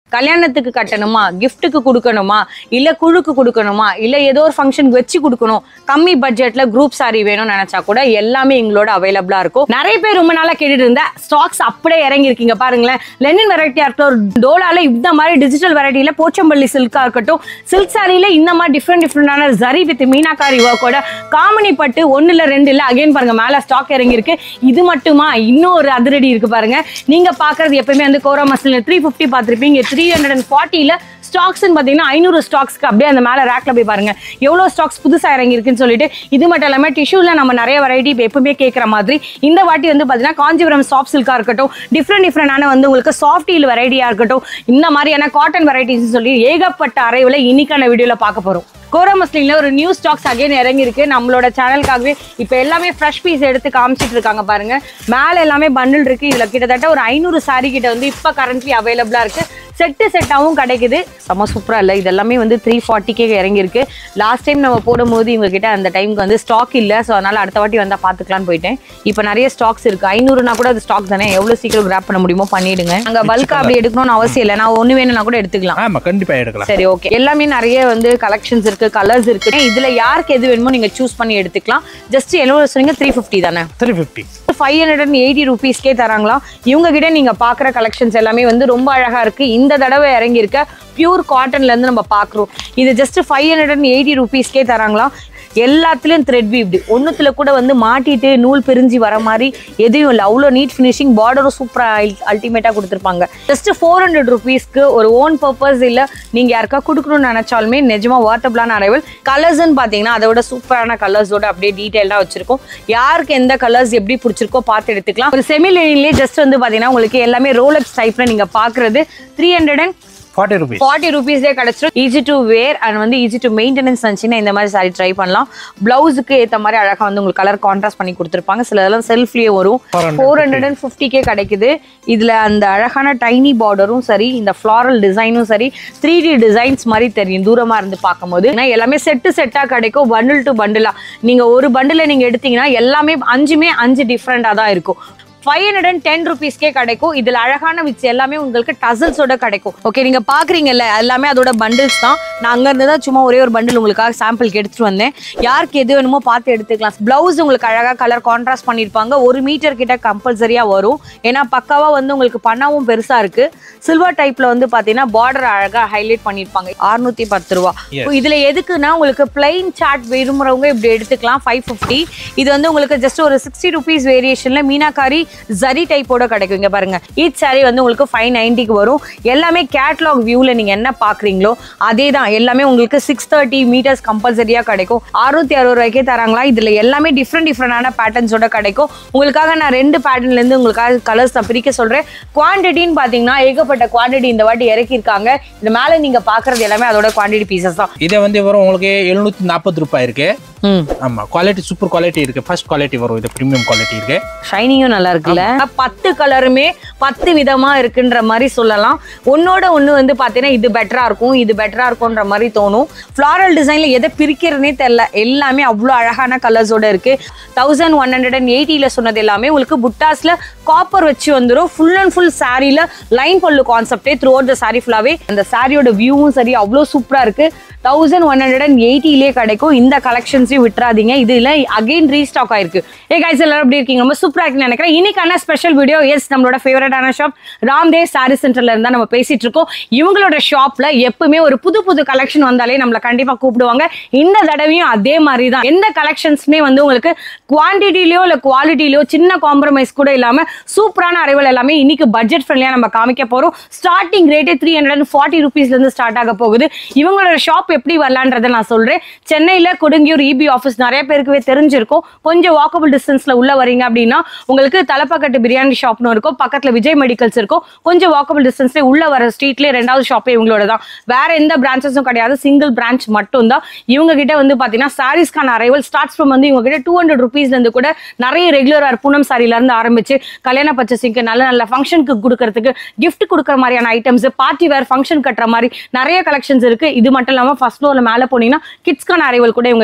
கல்யாணத்துக்கு கட்டணுமா கிஃப்ட்டுக்கு கொடுக்கணுமா இல்ல குழுக்கு கொடுக்கணுமா இல்ல ஏதோ ஒரு ஃபங்க்ஷனுக்கு வச்சு கொடுக்கணும் கம்மி பட்ஜெட்ல குரூப் சாரி வேணும்னு நினைச்சா கூட எல்லாமே எங்களோட அவைலபிளா இருக்கும் நிறைய பேர் ரொம்ப நாளா கேட்டுட்டு இருந்த ஸ்டாக்ஸ் அப்படியே இறங்கி இருக்கீங்க பாருங்களேன் லெனின் வெரைட்டியா இருக்கட்டும் டோலால இந்த மாதிரி டிஜிட்டல் வெரைட்டில போச்சம்பள்ளி சில்கா இருக்கட்டும் சில்க் சாரியில இந்த மாதிரி டிஃப்ரெண்ட் டிஃப்ரெண்டான ஜரி வித் மீனாக்காரி ஒர்க்கோட காமனி பட்டு ஒன்னு இல்ல ரெண்டு இல்ல அகைன் பாருங்க மேல ஸ்டாக் இறங்கி இருக்கு இது மட்டுமா இன்னும் ஒரு அதிரடி இருக்கு பாருங்க நீங்க பாக்குறது எப்பவுமே வந்து கோரா மசில் த்ரீ ஃபிஃப்டி பார்த்துருப்பீங்க த்ரீ ஹண்ட்ரட் அண்ட் ஃபார்ட்டில ஸ்டாக்ஸ்னு பார்த்தீங்கன்னா ஐநூறு ஸ்டாக்ஸ்க்கு அப்படியே அந்த மேலே ரேக்ல போய் பாருங்க எவ்வளோ ஸ்டாக்ஸ் புதுசாக இறங்கி இருக்குன்னு சொல்லிட்டு இது மட்டும் இல்லாமல் டிஷ்யூல நம்ம நிறைய வெரைட்டி இப்போ எப்பவுமே கேட்குற மாதிரி இந்த வாட்டி வந்து பார்த்தீங்கன்னா காஞ்சிபுரம் சாஃப்ட் சில்கா இருக்கட்டும் டிஃப்ரெண்ட் டிஃப்ரெண்டான வந்து உங்களுக்கு சாஃப்ட் ஹீல் வெரைட்டியாக இருக்கட்டும் இந்த மாதிரியான காட்டன் வெரைட்டிஸ் சொல்லி ஏகப்பட்ட அறைவில் இன்னைக்கான வீடியோவில் பார்க்க போகிறோம் கோரா மஸ்லின்ல ஒரு நியூ ஸ்டாக்ஸ் அகைன் இறங்கி இருக்கு நம்மளோட சேனலுக்காகவே இப்போ எல்லாமே ஃப்ரெஷ் பீஸ் எடுத்து காமிச்சிட்டு இருக்காங்க பாருங்க மேலே எல்லாமே பண்டில் இருக்கு இதுல கிட்டத்தட்ட ஒரு ஐநூறு சாரி கிட்ட வந்து இப்போ கரண்ட்லி அவைலபிளா இருக்கு செட்டு செட்டாகவும் கிடைக்குது செம்ம சூப்பரா இல்லை இது எல்லாமே வந்து த்ரீ ஃபார்ட்டிக்கே இறங்கியிருக்கு லாஸ்ட் டைம் நம்ம போடும்போது இவங்க கிட்ட அந்த டைம்க்கு வந்து ஸ்டாக் இல்லை ஸோ அதனால அடுத்த வாட்டி வந்தால் பார்த்துக்கலான்னு போயிட்டேன் இப்போ நிறைய ஸ்டாக்ஸ் இருக்கு ஐநூறுனா கூட அது ஸ்டாக் தானே எவ்வளோ சீக்கிரம் கிராப் பண்ண முடியுமோ பண்ணிடுங்க அங்கே பல்க் அப்படி எடுக்கணும்னு அவசியம் இல்லை நான் ஒன்று வேணும்னா கூட எடுத்துக்கலாம் ஆமா கண்டிப்பா எடுக்கலாம் சரி ஓகே எல்லாமே நிறைய வந்து கலெக்ஷன்ஸ் இருக்கு கலர்ஸ் இருக்கு இதுல யாருக்கு எது வேணுமோ நீங்க சூஸ் பண்ணி எடுத்துக்கலாம் ஜஸ்ட் எவ்வளவு சொன்னீங்க த்ரீ ஃபிஃப்டி தானே three fifty five hundred and eighty ருபீஸ்க்கே தராங்களா இவங்க கிட்ட நீங்க பாக்குற கலெக்ஷன்ஸ் எல்லாமே வந்து ரொம்ப அழகா இருக்கு இந்த தடவை இறங்கி இருக்க பியூர் காட்டன்ல இருந்து நம்ம பாக்குறோம் இது just five hundred and eighty ருபீஸ்க்கே தராங்களா எல்லாத்துலயும் த்ரெட் வீவ்டு ஒண்ணுத்துல கூட வந்து மாட்டிட்டு நூல் பிரிஞ்சு வர மாதிரி எதுவும் இல்லை அவ்வளோ நீட் ஃபினிஷிங் பார்டரும் சூப்பரா அல்டிமேட்டா கொடுத்துருப்பாங்க ஜஸ்ட் ஃபோர் ஹண்ட்ரட் ருபீஸ்க்கு ஒரு ஓன் பர்பஸ் இல்ல நீங்க யாருக்கா கொடுக்கணும்னு நினைச்சாலுமே நிஜமா வாட்டபிளான அரைவல் கலர்ஸ்ன்னு பாத்தீங்கன்னா அதை விட சூப்பரான கலர்ஸோட அப்படியே டீட்டெயிலாக வச்சிருக்கோம் யாருக்கு எந்த கலர்ஸ் எப்படி பிடிச்சிருக்கோ பார்த்து எடுத்துக்கலாம் ஒரு செமி லைன்லேயே ஜஸ்ட் வந்து பாத்தீங்கன்னா உங்களுக்கு எல்லாமே ரோலக்ஸ் டைப்ல நீங்க பாக்குறது three hundred and forty rupees forty ருபீஸ்லேயே கிடச்சிரும் ஈஸி டு வேர் அண்ட் வந்து ஈஸி டு மெயின்டெனன்ஸ் இருந்துச்சுன்னா இந்த மாதிரி சாரி ட்ரை பண்ணலாம் பிளவுஸுக்கு ஏற்ற மாதிரி அழகாக வந்து உங்களுக்கு கலர் கான்ட்ராஸ்ட் பண்ணி கொடுத்துருப்பாங்க சில இதெல்லாம் செல்ஃப்லேயே வரும் 450. ஃபோர் ஹண்ட்ரட் அண்ட் ஃபிஃப்டிக்கே கிடைக்குது இதில் அந்த அழகான டைனி பார்டரும் சரி இந்த ஃப்ளாரல் டிசைனும் சரி த்ரீ டி டிசைன்ஸ் மாதிரி தெரியும் தூரமாக இருந்து பார்க்கும்போது ஏன்னா எல்லாமே செட்டு செட்டாக கிடைக்கும் பண்டில் டு பண்டிலாக நீங்கள் ஒரு பண்டில் நீங்கள் எடுத்தீங்கன்னா எல்லாமே அஞ்சுமே அஞ்சு டிஃப்ரெண்ட்டாக தான் இருக்கும் ஃபைவ் ஹண்ட்ரட் அண்ட் டென் ருபீஸ்க்கே கிடைக்கும் இதுல அழகான விச் எல்லாமே உங்களுக்கு டசல்ஸோட கிடைக்கும் ஓகே நீங்க பாக்குறீங்கல்ல எல்லாமே அதோட பண்டில்ஸ் தான் நான் அங்க இருந்து தான் சும்மா ஒரே ஒரு பண்டில் உங்களுக்காக சாம்பிளுக்கு எடுத்துட்டு வந்தேன் யாருக்கு எது வேணுமோ பார்த்து எடுத்துக்கலாம் பிளவுஸ் உங்களுக்கு அழகா கலர் கான்ட்ராஸ்ட் பண்ணிருப்பாங்க ஒரு மீட்டர் கிட்ட கம்பல்சரியா வரும் ஏன்னா பக்காவா வந்து உங்களுக்கு பண்ணாவும் பெருசா இருக்கு சில்வர் டைப்ல வந்து பாத்தீங்கன்னா பார்டர் அழகா ஹைலைட் பண்ணிருப்பாங்க அறுநூத்தி பத்து ரூபா Yes. இப்போ இதுல எதுக்குன்னா உங்களுக்கு பிளைன் சார்ட் விரும்புறவங்க இப்படி எடுத்துக்கலாம் ஃபைவ் ஃபிஃப்டி இது வந்து உங்களுக்கு ஜஸ்ட் ஒரு சிக்ஸ்டி ருபீஸ் வேரியேஷன்ல மீனாக்காரி ஜரி டைப்போட கிடைக்கும் இங்க பாருங்க ஈச் saree வந்து உங்களுக்கு ஃபைவ் நைன்ட்டிக்கு வரும் எல்லாமே கேட்லாக் வியூல நீங்க என்ன பாக்குறீங்களோ அதே தான் எல்லாமே உங்களுக்கு சிக்ஸ் தேர்ட்டி மீட்டர்ஸ் கம்பல்சரியா கிடைக்கும் அறுநூத்தி அறுபது ரூபாய்க்கே தராங்களா இதுல எல்லாமே டிஃப்ரெண்ட் டிஃப்ரெண்டான பேட்டர்ன்ஸோட கிடைக்கும் உங்களுக்காக நான் ரெண்டு பேட்டர்ன்ல இருந்து உங்களுக்காக கலர்ஸ் நான் பிரிக்க சொல்றேன் குவான்டிட்டின்னு பாத்தீங்கன்னா ஏகப்பட்ட குவான்டிட்டி இந்த வாட்டி இறக்கியிருக்காங்க இந்த மேல நீங்க பாக்குறது எல்லாமே அதோட குவான்டிட்டி பீசஸ் தான் இதே வந்து வரும் உங்களுக்கு எழுநூத்தி நாற்பது ரூபாய் இருக்கு ம் ஆமா குவாலிட்டி சூப்பர் குவாலிட்டி இருக்கு ஃபர்ஸ்ட் குவாலிட்டி வரும் இது ப்ரீமியம் குவாலிட்டி இருக்கு ஷைனிங்கும் நல்லா இருக்குல்ல பத்து கலருமே பத்து விதமா இருக்குன்ற மாதிரி சொல்லலாம் ஒன்னோட ஒண்ணு வந்து பாத்தீங்கன்னா இது பெட்டரா இருக்கும் இது பெட்டரா இருக்கும்ன்ற மாதிரி தோணும் ஃப்ளாரல் டிசைன்ல எதை பிரிக்கிறதுனே தெரியல எல்லாமே அவ்வளோ அழகான கலர்ஸோட இருக்கு தௌசண்ட் ஒன் ஹண்ட்ரட் அண்ட் எயிட்டில சொன்னது எல்லாமே உங்களுக்கு புட்டாஸ்ல காப்பர் வச்சு வந்துடும் ஃபுல் அண்ட் ஃபுல் சாரியில லைன் பல்லு கான்செப்டே த்ரூ அவுட் த சாரி ஃபுல்லாவே அந்த சாரியோட வியூவும் சரி அவ்வளோ சூப்பரா இருக்கு தௌசண்ட் ஒன் ஹண்ட்ரட் அண்ட் எயிட்டிலே கிடைக்கும் இந்த கலெக்ஷன்ஸையும் விட்டுறாதீங்க இதுல அகைன் ரீஸ்டாக் ஆயிருக்கு ஏ கைஸ் எல்லாரும் எப்படி இருக்கீங்க ரொம்ப சூப்பரா இருக்குன்னு நினைக்கிறேன் இன்னைக்கான ஸ்பெஷல் வீடியோ எஸ் நம்மளோட ஃபேவரட்டான ஷாப் ராம்தே சாரி சென்டர்ல இருந்தா நம்ம பேசிட்டு இருக்கோம் இவங்களோட ஷாப்ல எப்பவுமே ஒரு புது புது கலெக்ஷன் வந்தாலே நம்மள கண்டிப்பா கூப்பிடுவாங்க இந்த தடவையும் அதே மாதிரி தான் எந்த கலெக்ஷன்ஸுமே வந்து உங்களுக்கு குவான்டிட்டிலயோ இல்ல குவாலிட்டிலயோ சின்ன காம்ப்ரமைஸ் கூட இல்லாம சூப்பரான அரைவல் எல்லாமே இன்னைக்கு பட்ஜெட் ஃப்ரெண்ட்லியா நம்ம காமிக்க போறோம் ஸ்டார்டிங் ரேட்டே த்ரீ ஹண்ட்ரட் அண்ட் ஃபார்ட்டி ருபீஸ்ல இருந்து ஸ்டார்ட் ஆக போகுது இவங்களோட ஷாப் எப்படி வரலான்றதை நான் சொல்றேன் சென்னையில கொடுங்கியூர் இபி ஆஃபீஸ் நிறைய பேருக்குவே தெரிஞ்சிருக்கும் கொஞ்சம் வாக்கபிள் டிஸ்டன்ஸ்ல உள்ள வரீங்க அப்படின்னா உங்களுக்கு தலப்பக்கட்டு பிரியாணி ஷாப்னு இருக்கும் பக்கத்துல விஜய் மெடிக்கல்ஸ் இருக்கும் கொஞ்சம் வாக்கபிள் டிஸ்டன்ஸ்ல உள்ள வர ஸ்ட்ரீட்ல ரெண்டாவது ஷாப்பே இவங்களோட தான் வேற எந்த பிரான்ச்சஸும் கிடையாது சிங்கிள் பிரான்ச் மட்டும் தான் இவங்க கிட்ட வந்து பாத்தீங்கன்னா சாரீஸ்க்கான அரைவல் ஸ்டார்ட்ஸ் ஃப்ரம் வந்து இவங்க கிட்ட டூ ஹண்ட்ரட் ருபீஸ்ல இருந்து கூட நிறைய ரெகுலர் பூனம் சாரில இருந்து ஆரம்பிச்சு கல்யாண பர்ச்சேசிங்க்கு நல்ல நல்ல ஃபங்க்ஷனுக்கு கொடுக்கறதுக்கு gift கொடுக்குற மாதிரியான ஐட்டம்ஸ் பார்ட்டி வேர் ஃபங்க்ஷன் கட்டுற மாதிரி நிறைய கலெக்ஷன்ஸ் இருக்கு இது மட்டும் இல்லாம ஃபர்ஸ்ட் ஃப்ளோர்ல மேல போனீங்கன்னா கிட்ஸ்க்கான அரைவல் கூட இவங்க கிட்ட இருக்கும்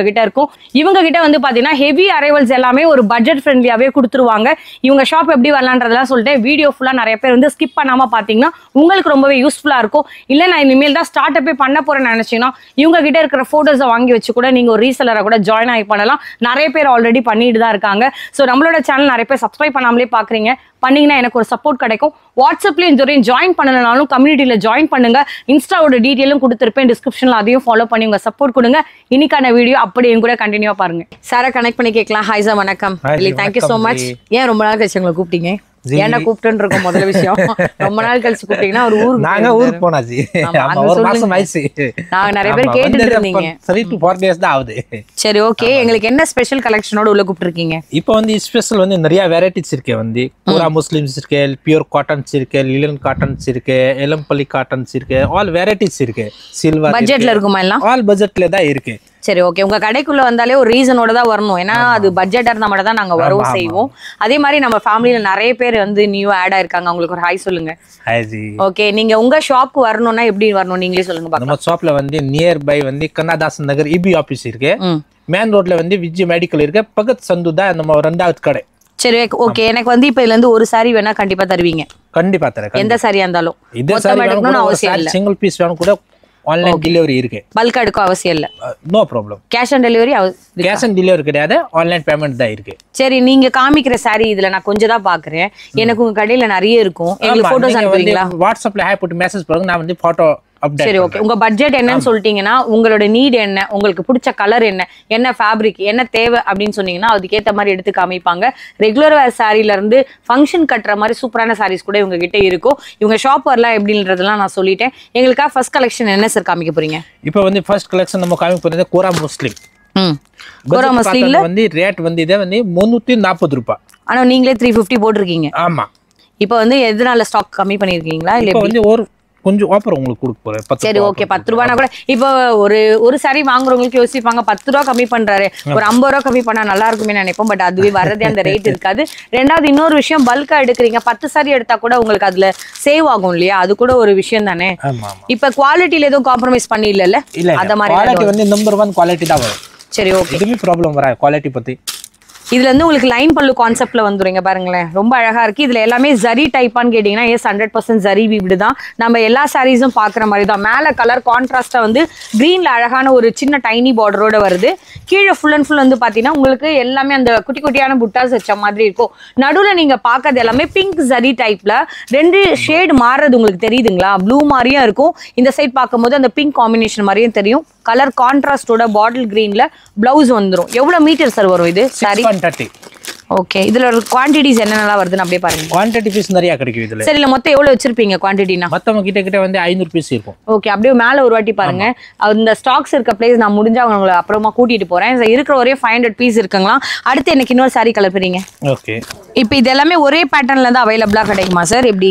இருக்கும் இவங்க கிட்ட வந்து பாத்தீங்கன்னா ஹெவி அரைவல்ஸ் எல்லாமே ஒரு பட்ஜெட் ஃப்ரெண்ட்லியாவே கொடுத்துருவாங்க இவங்க ஷாப் எப்படி வரலான்றதெல்லாம் சொல்லிட்டு வீடியோ ஃபுல்லா நிறைய பேர் வந்து ஸ்கிப் பண்ணாம பாத்தீங்கன்னா உங்களுக்கு ரொம்பவே யூஸ்ஃபுல்லா இருக்கும் இல்ல நான் இனிமேல் தான் ஸ்டார்ட் அப்பே பண்ண போறேன்னு நினைச்சீங்கன்னா இவங்க கிட்ட இருக்கிற போட்டோஸை வாங்கி வச்சு கூட நீங்க ஒரு ரீசெலரை கூட ஜாயின் ஆகி பண்ணலாம் நிறைய பேர் ஆல்ரெடி பண்ணிட்டு தான் இருக்காங்க ஸோ நம்மளோட சேனல் நிறைய பேர் சப்ஸ்கிரைப் பண்ணாமலே பாக்குறீங்க பண்ணீங்கன்னா எனக்கு ஒரு சப்போர்ட் கிடைக்கும் வாட்ஸ்அப்லயும் இந்த வரையும் ஜாயின் பண்ணலனாலும் கம்யூனிட்டியில ஜாயின் பண்ணுங்க இன்ஸ்டாவோட டீட்டெயிலும் கொடுத்துருப்பேன் டிஸ்கிரிப்ஷன்ல அதையும் ஃபாலோ பண்ணி உங்க சப்போர்ட் கொடுங்க இன்னைக்கான வீடியோ அப்படியும் கூட கண்டினியூவா பாருங்க சாரை கனெக்ட் பண்ணி கேட்கலாம் ஹாய் சார் வணக்கம் Hi, இல்லை தேங்க்யூ ஸோ வணக்கம், மச் ஜி. ஏன் ரொம்ப நாள் கழிச்சு உங்களை கூப்பிட்டீங்க ஜி. ஏன்டா கூப்பிட்டுன்னு இருக்கோம் முதல்ல விஷயம் ரொம்ப நாள் கழிச்சு கூப்பிட்டீங்கன்னா ஒரு ஊருக்கு நாங்க ஊருக்கு போனாச்சு ஆமா, ஆமா, அங்க ஒரு சொல்லுங்க. மாசம் ஆயிடுச்சு நாங்க நிறைய பேர் கேட்டுட்டு இருந்தீங்க த்ரீ டு ஃபோர் டேஸ் தான் ஆகுது சரி ஓகே எங்களுக்கு என்ன ஸ்பெஷல் கலெக்ஷனோட உள்ள கூப்பிட்டுருக்கீங்க இப்போ வந்து ஸ்பெஷல் வந்து நிறைய வெரைட்டிஸ் இருக்கு வந்து பூரா முஸ்லிம்ஸ் இருக்கு பியூர் காட்டன்ஸ் இருக்கு லிலன் காட்டன்ஸ் இருக்கு எலம்பள்ளி காட்டன்ஸ் இருக்கு ஆல் வெரைட்டிஸ் இருக்கு சில்வர் பட்ஜெட்ல இருக்குமா எல்லாம் ஆல் பட்ஜெட்ல தான் இருக்கு சரி ஓகே உங்க கடைக்குள்ள வந்தாலே ஒரு ரீசனோட தான் வரணும் ஏன்னா அது பட்ஜெட்டா இருந்தா மட்டும் தான் நாங்க வரவும் செய்வோம் அதே மாதிரி நம்ம ஃபேமிலியில நிறைய பேர் வந்து நியூ ஆட் ஆயிருக்காங்க அவங்களுக்கு ஒரு ஹாய் சொல்லுங்க ஹாய்ஜி ஓகே நீங்க உங்க ஷாப் வரணும்னா எப்படி வரணும் நீங்களே சொல்லுங்க பாக்கலாம் நம்ம ஷாப்ல வந்து நியர் பை வந்து கண்ணதாசன் நகர் இபி ஆபீஸ் இருக்கு ம் மேன் ரோட்ல வந்து விஜய் மெடிக்கல் இருக்கு பக்கத்து சந்து தான் நம்ம ரெண்டாவது கடை சரி ஓகே எனக்கு வந்து இப்ப இதுல இருந்து ஒரு சாரி வேணா கண்டிப்பா தருவீங்க கண்டிப்பா தரேன் எந்த சாரியா இருந்தாலும் இதே மொத்தமா சாரி எடுக்கணும்னு அவசியம் இல்ல சிங்கிள் பீஸ் வேணும் கூட ஆன்லைன் டெலிவரி இருக்கு பல்கா எடுக்க அவசியம் இல்ல no problem cash on delivery cash on delivery கிடையாது ஆன்லைன் பேமெண்ட் தான் இருக்கு சரி நீங்க காமிக்கிற சாரி இதுல நான் கொஞ்சம் தான் பாக்குறேன் எனக்கு உங்க கடையில நிறைய இருக்கும் எங்களுக்கு ஆமா, போட்டோஸ் நீங்க வந்து அனுப்புவீங்களா வாட்ஸ்அப்ல ஹாய் போட்டு மெசேஜ் பண்ணுங்க நான் வந்து போட்டோ அப்டேட் சரி ஓகே உங்க பட்ஜெட் என்னன்னு சொல்லிட்டீங்கன்னா உங்களோட நீட் என்ன உங்களுக்கு பிடிச்ச கலர் என்ன என்ன ஃபேப்ரிக் என்ன தேவை அப்படின்னு சொன்னீங்கன்னா அதுக்கேத்த மாதிரி எடுத்து காமிப்பாங்க ரெகுலர் வேர் சாரில இருந்து ஃபங்க்ஷன் கட்டுற மாதிரி சூப்பரான சாரீஸ் கூட இவங்க கிட்ட இருக்கும் இவங்க ஷாப் வரலாம் எப்படின்றதெல்லாம் நான் சொல்லிட்டேன் எங்களுக்காக ஃபர்ஸ்ட் கலெக்ஷன் என்ன சார் காமிக்க போறீங்க இப்போ வந்து ஃபர்ஸ்ட் கலெக்ஷன் நம்ம காமிக்க போறது கோரா முஸ்லிம் ம் கோரா Budget மஸ்லின்ல பார்த்தா வந்து ரேட் வந்து இதே வந்து முந்நூற்றி நாற்பது ரூபாய் ஆனா நீங்களே த்ரீ ஃபிஃப்டி போட்டிருக்கீங்க ஆமா இப்போ வந்து எதனால ஸ்டாக் கம்மி பண்ணிருக்கீங்களா இல்ல இப்போ வந்து ஒரு கொஞ்சம் ஆஃபர் உங்களுக்கு கொடுக்க போறேன் பத்து சரி ரூபா ஓகே பத்து ரூபானா கூட இப்போ ஒரு ஒரு சாரி வாங்குறவங்களுக்கு யோசிப்பாங்க பத்து ரூபா கம்மி பண்றாரு ஒரு ஐம்பது ரூபா கம்மி பண்ணா நல்லா இருக்குமே நினைப்போம் பட் அதுவே வரதே அந்த ரேட் இருக்காது ரெண்டாவது இன்னொரு விஷயம் பல்கா எடுக்கிறீங்க பத்து சாரி எடுத்தா கூட உங்களுக்கு அதுல சேவ் ஆகும் இல்லையா அது கூட ஒரு விஷயம் தானே ஆமா ஆமா இப்ப குவாலிட்டியில எதுவும் காம்ப்ரமைஸ் பண்ணி இல்ல இல்ல அந்த மாதிரி குவாலிட்டி வந்து நம்பர் ஒன் குவாலிட்டி தான் வரும் சரி ஓகே எதுவுமே ப்ராப்ளம் வராது குவாலிட்டி பத்தி இதுல இருந்து உங்களுக்கு லைன் பல்லு கான்செப்ட்ல வந்துருங்க பாருங்களேன் ரொம்ப அழகா இருக்கு இதுல எல்லாமே ஜரி டைப்பான்னு கேட்டீங்கன்னா எஸ் ஹண்ட்ரட் பர்சன்ட் ஜரி வீடு தான் நம்ம எல்லா சாரீஸும் பாக்குற மாதிரி தான் மேல கலர் கான்ட்ராஸ்டா வந்து கிரீன்ல அழகான ஒரு சின்ன டைனி பார்டரோட வருது கீழே ஃபுல் அண்ட் ஃபுல் வந்து பாத்தீங்கன்னா உங்களுக்கு எல்லாமே அந்த குட்டி குட்டியான புட்டாஸ் வச்ச மாதிரி இருக்கும் நடுவுல நீங்க பாக்குறது எல்லாமே பிங்க் ஜரி டைப்ல ரெண்டு ஷேட் மாறுறது உங்களுக்கு தெரியுதுங்களா ப்ளூ மாதிரியும் இருக்கும் இந்த சைட் பார்க்கும்போது அந்த பிங்க் காம்பினேஷன் மாதிரியும் தெரியும் கலர் கான்ட்ராஸ்டோட பாட்டில் கிரீன்ல பிளவுஸ் வந்துரும் எவ்வளவு மீட்டர் சார் வரும் இது சாரி ஒன் தேர்ட்டி ஓகே இதுல ஒரு குவான்டிட்டிஸ் என்னென்னலாம் வருதுன்னு அப்படியே பாருங்க குவான்டிட்டி பீஸ் நிறைய கிடைக்கும் இதுல சரி இல்ல மொத்தம் எவ்வளவு வச்சிருப்பீங்க குவான்டிட்டினா மத்தவங்க கிட்ட கிட்ட வந்து ஐநூறு பீஸ் இருக்கும் ஓகே அப்படியே மேல ஒரு வாட்டி பாருங்க அந்த ஸ்டாக்ஸ் இருக்க பிளேஸ் நான் முடிஞ்சா உங்களை அப்புறமா கூட்டிட்டு போறேன் இது இருக்கிற ஒரே ஃபைவ் ஹண்ட்ரட் பீஸ் இருக்குங்களா அடுத்து எனக்கு இன்னொரு சாரி கலப்புறீங்க ஓகே இப்போ இது எல்லாமே ஒரே பேட்டர்ன்ல தான் அவைலபிளா கிடைக்குமா சார் எப்படி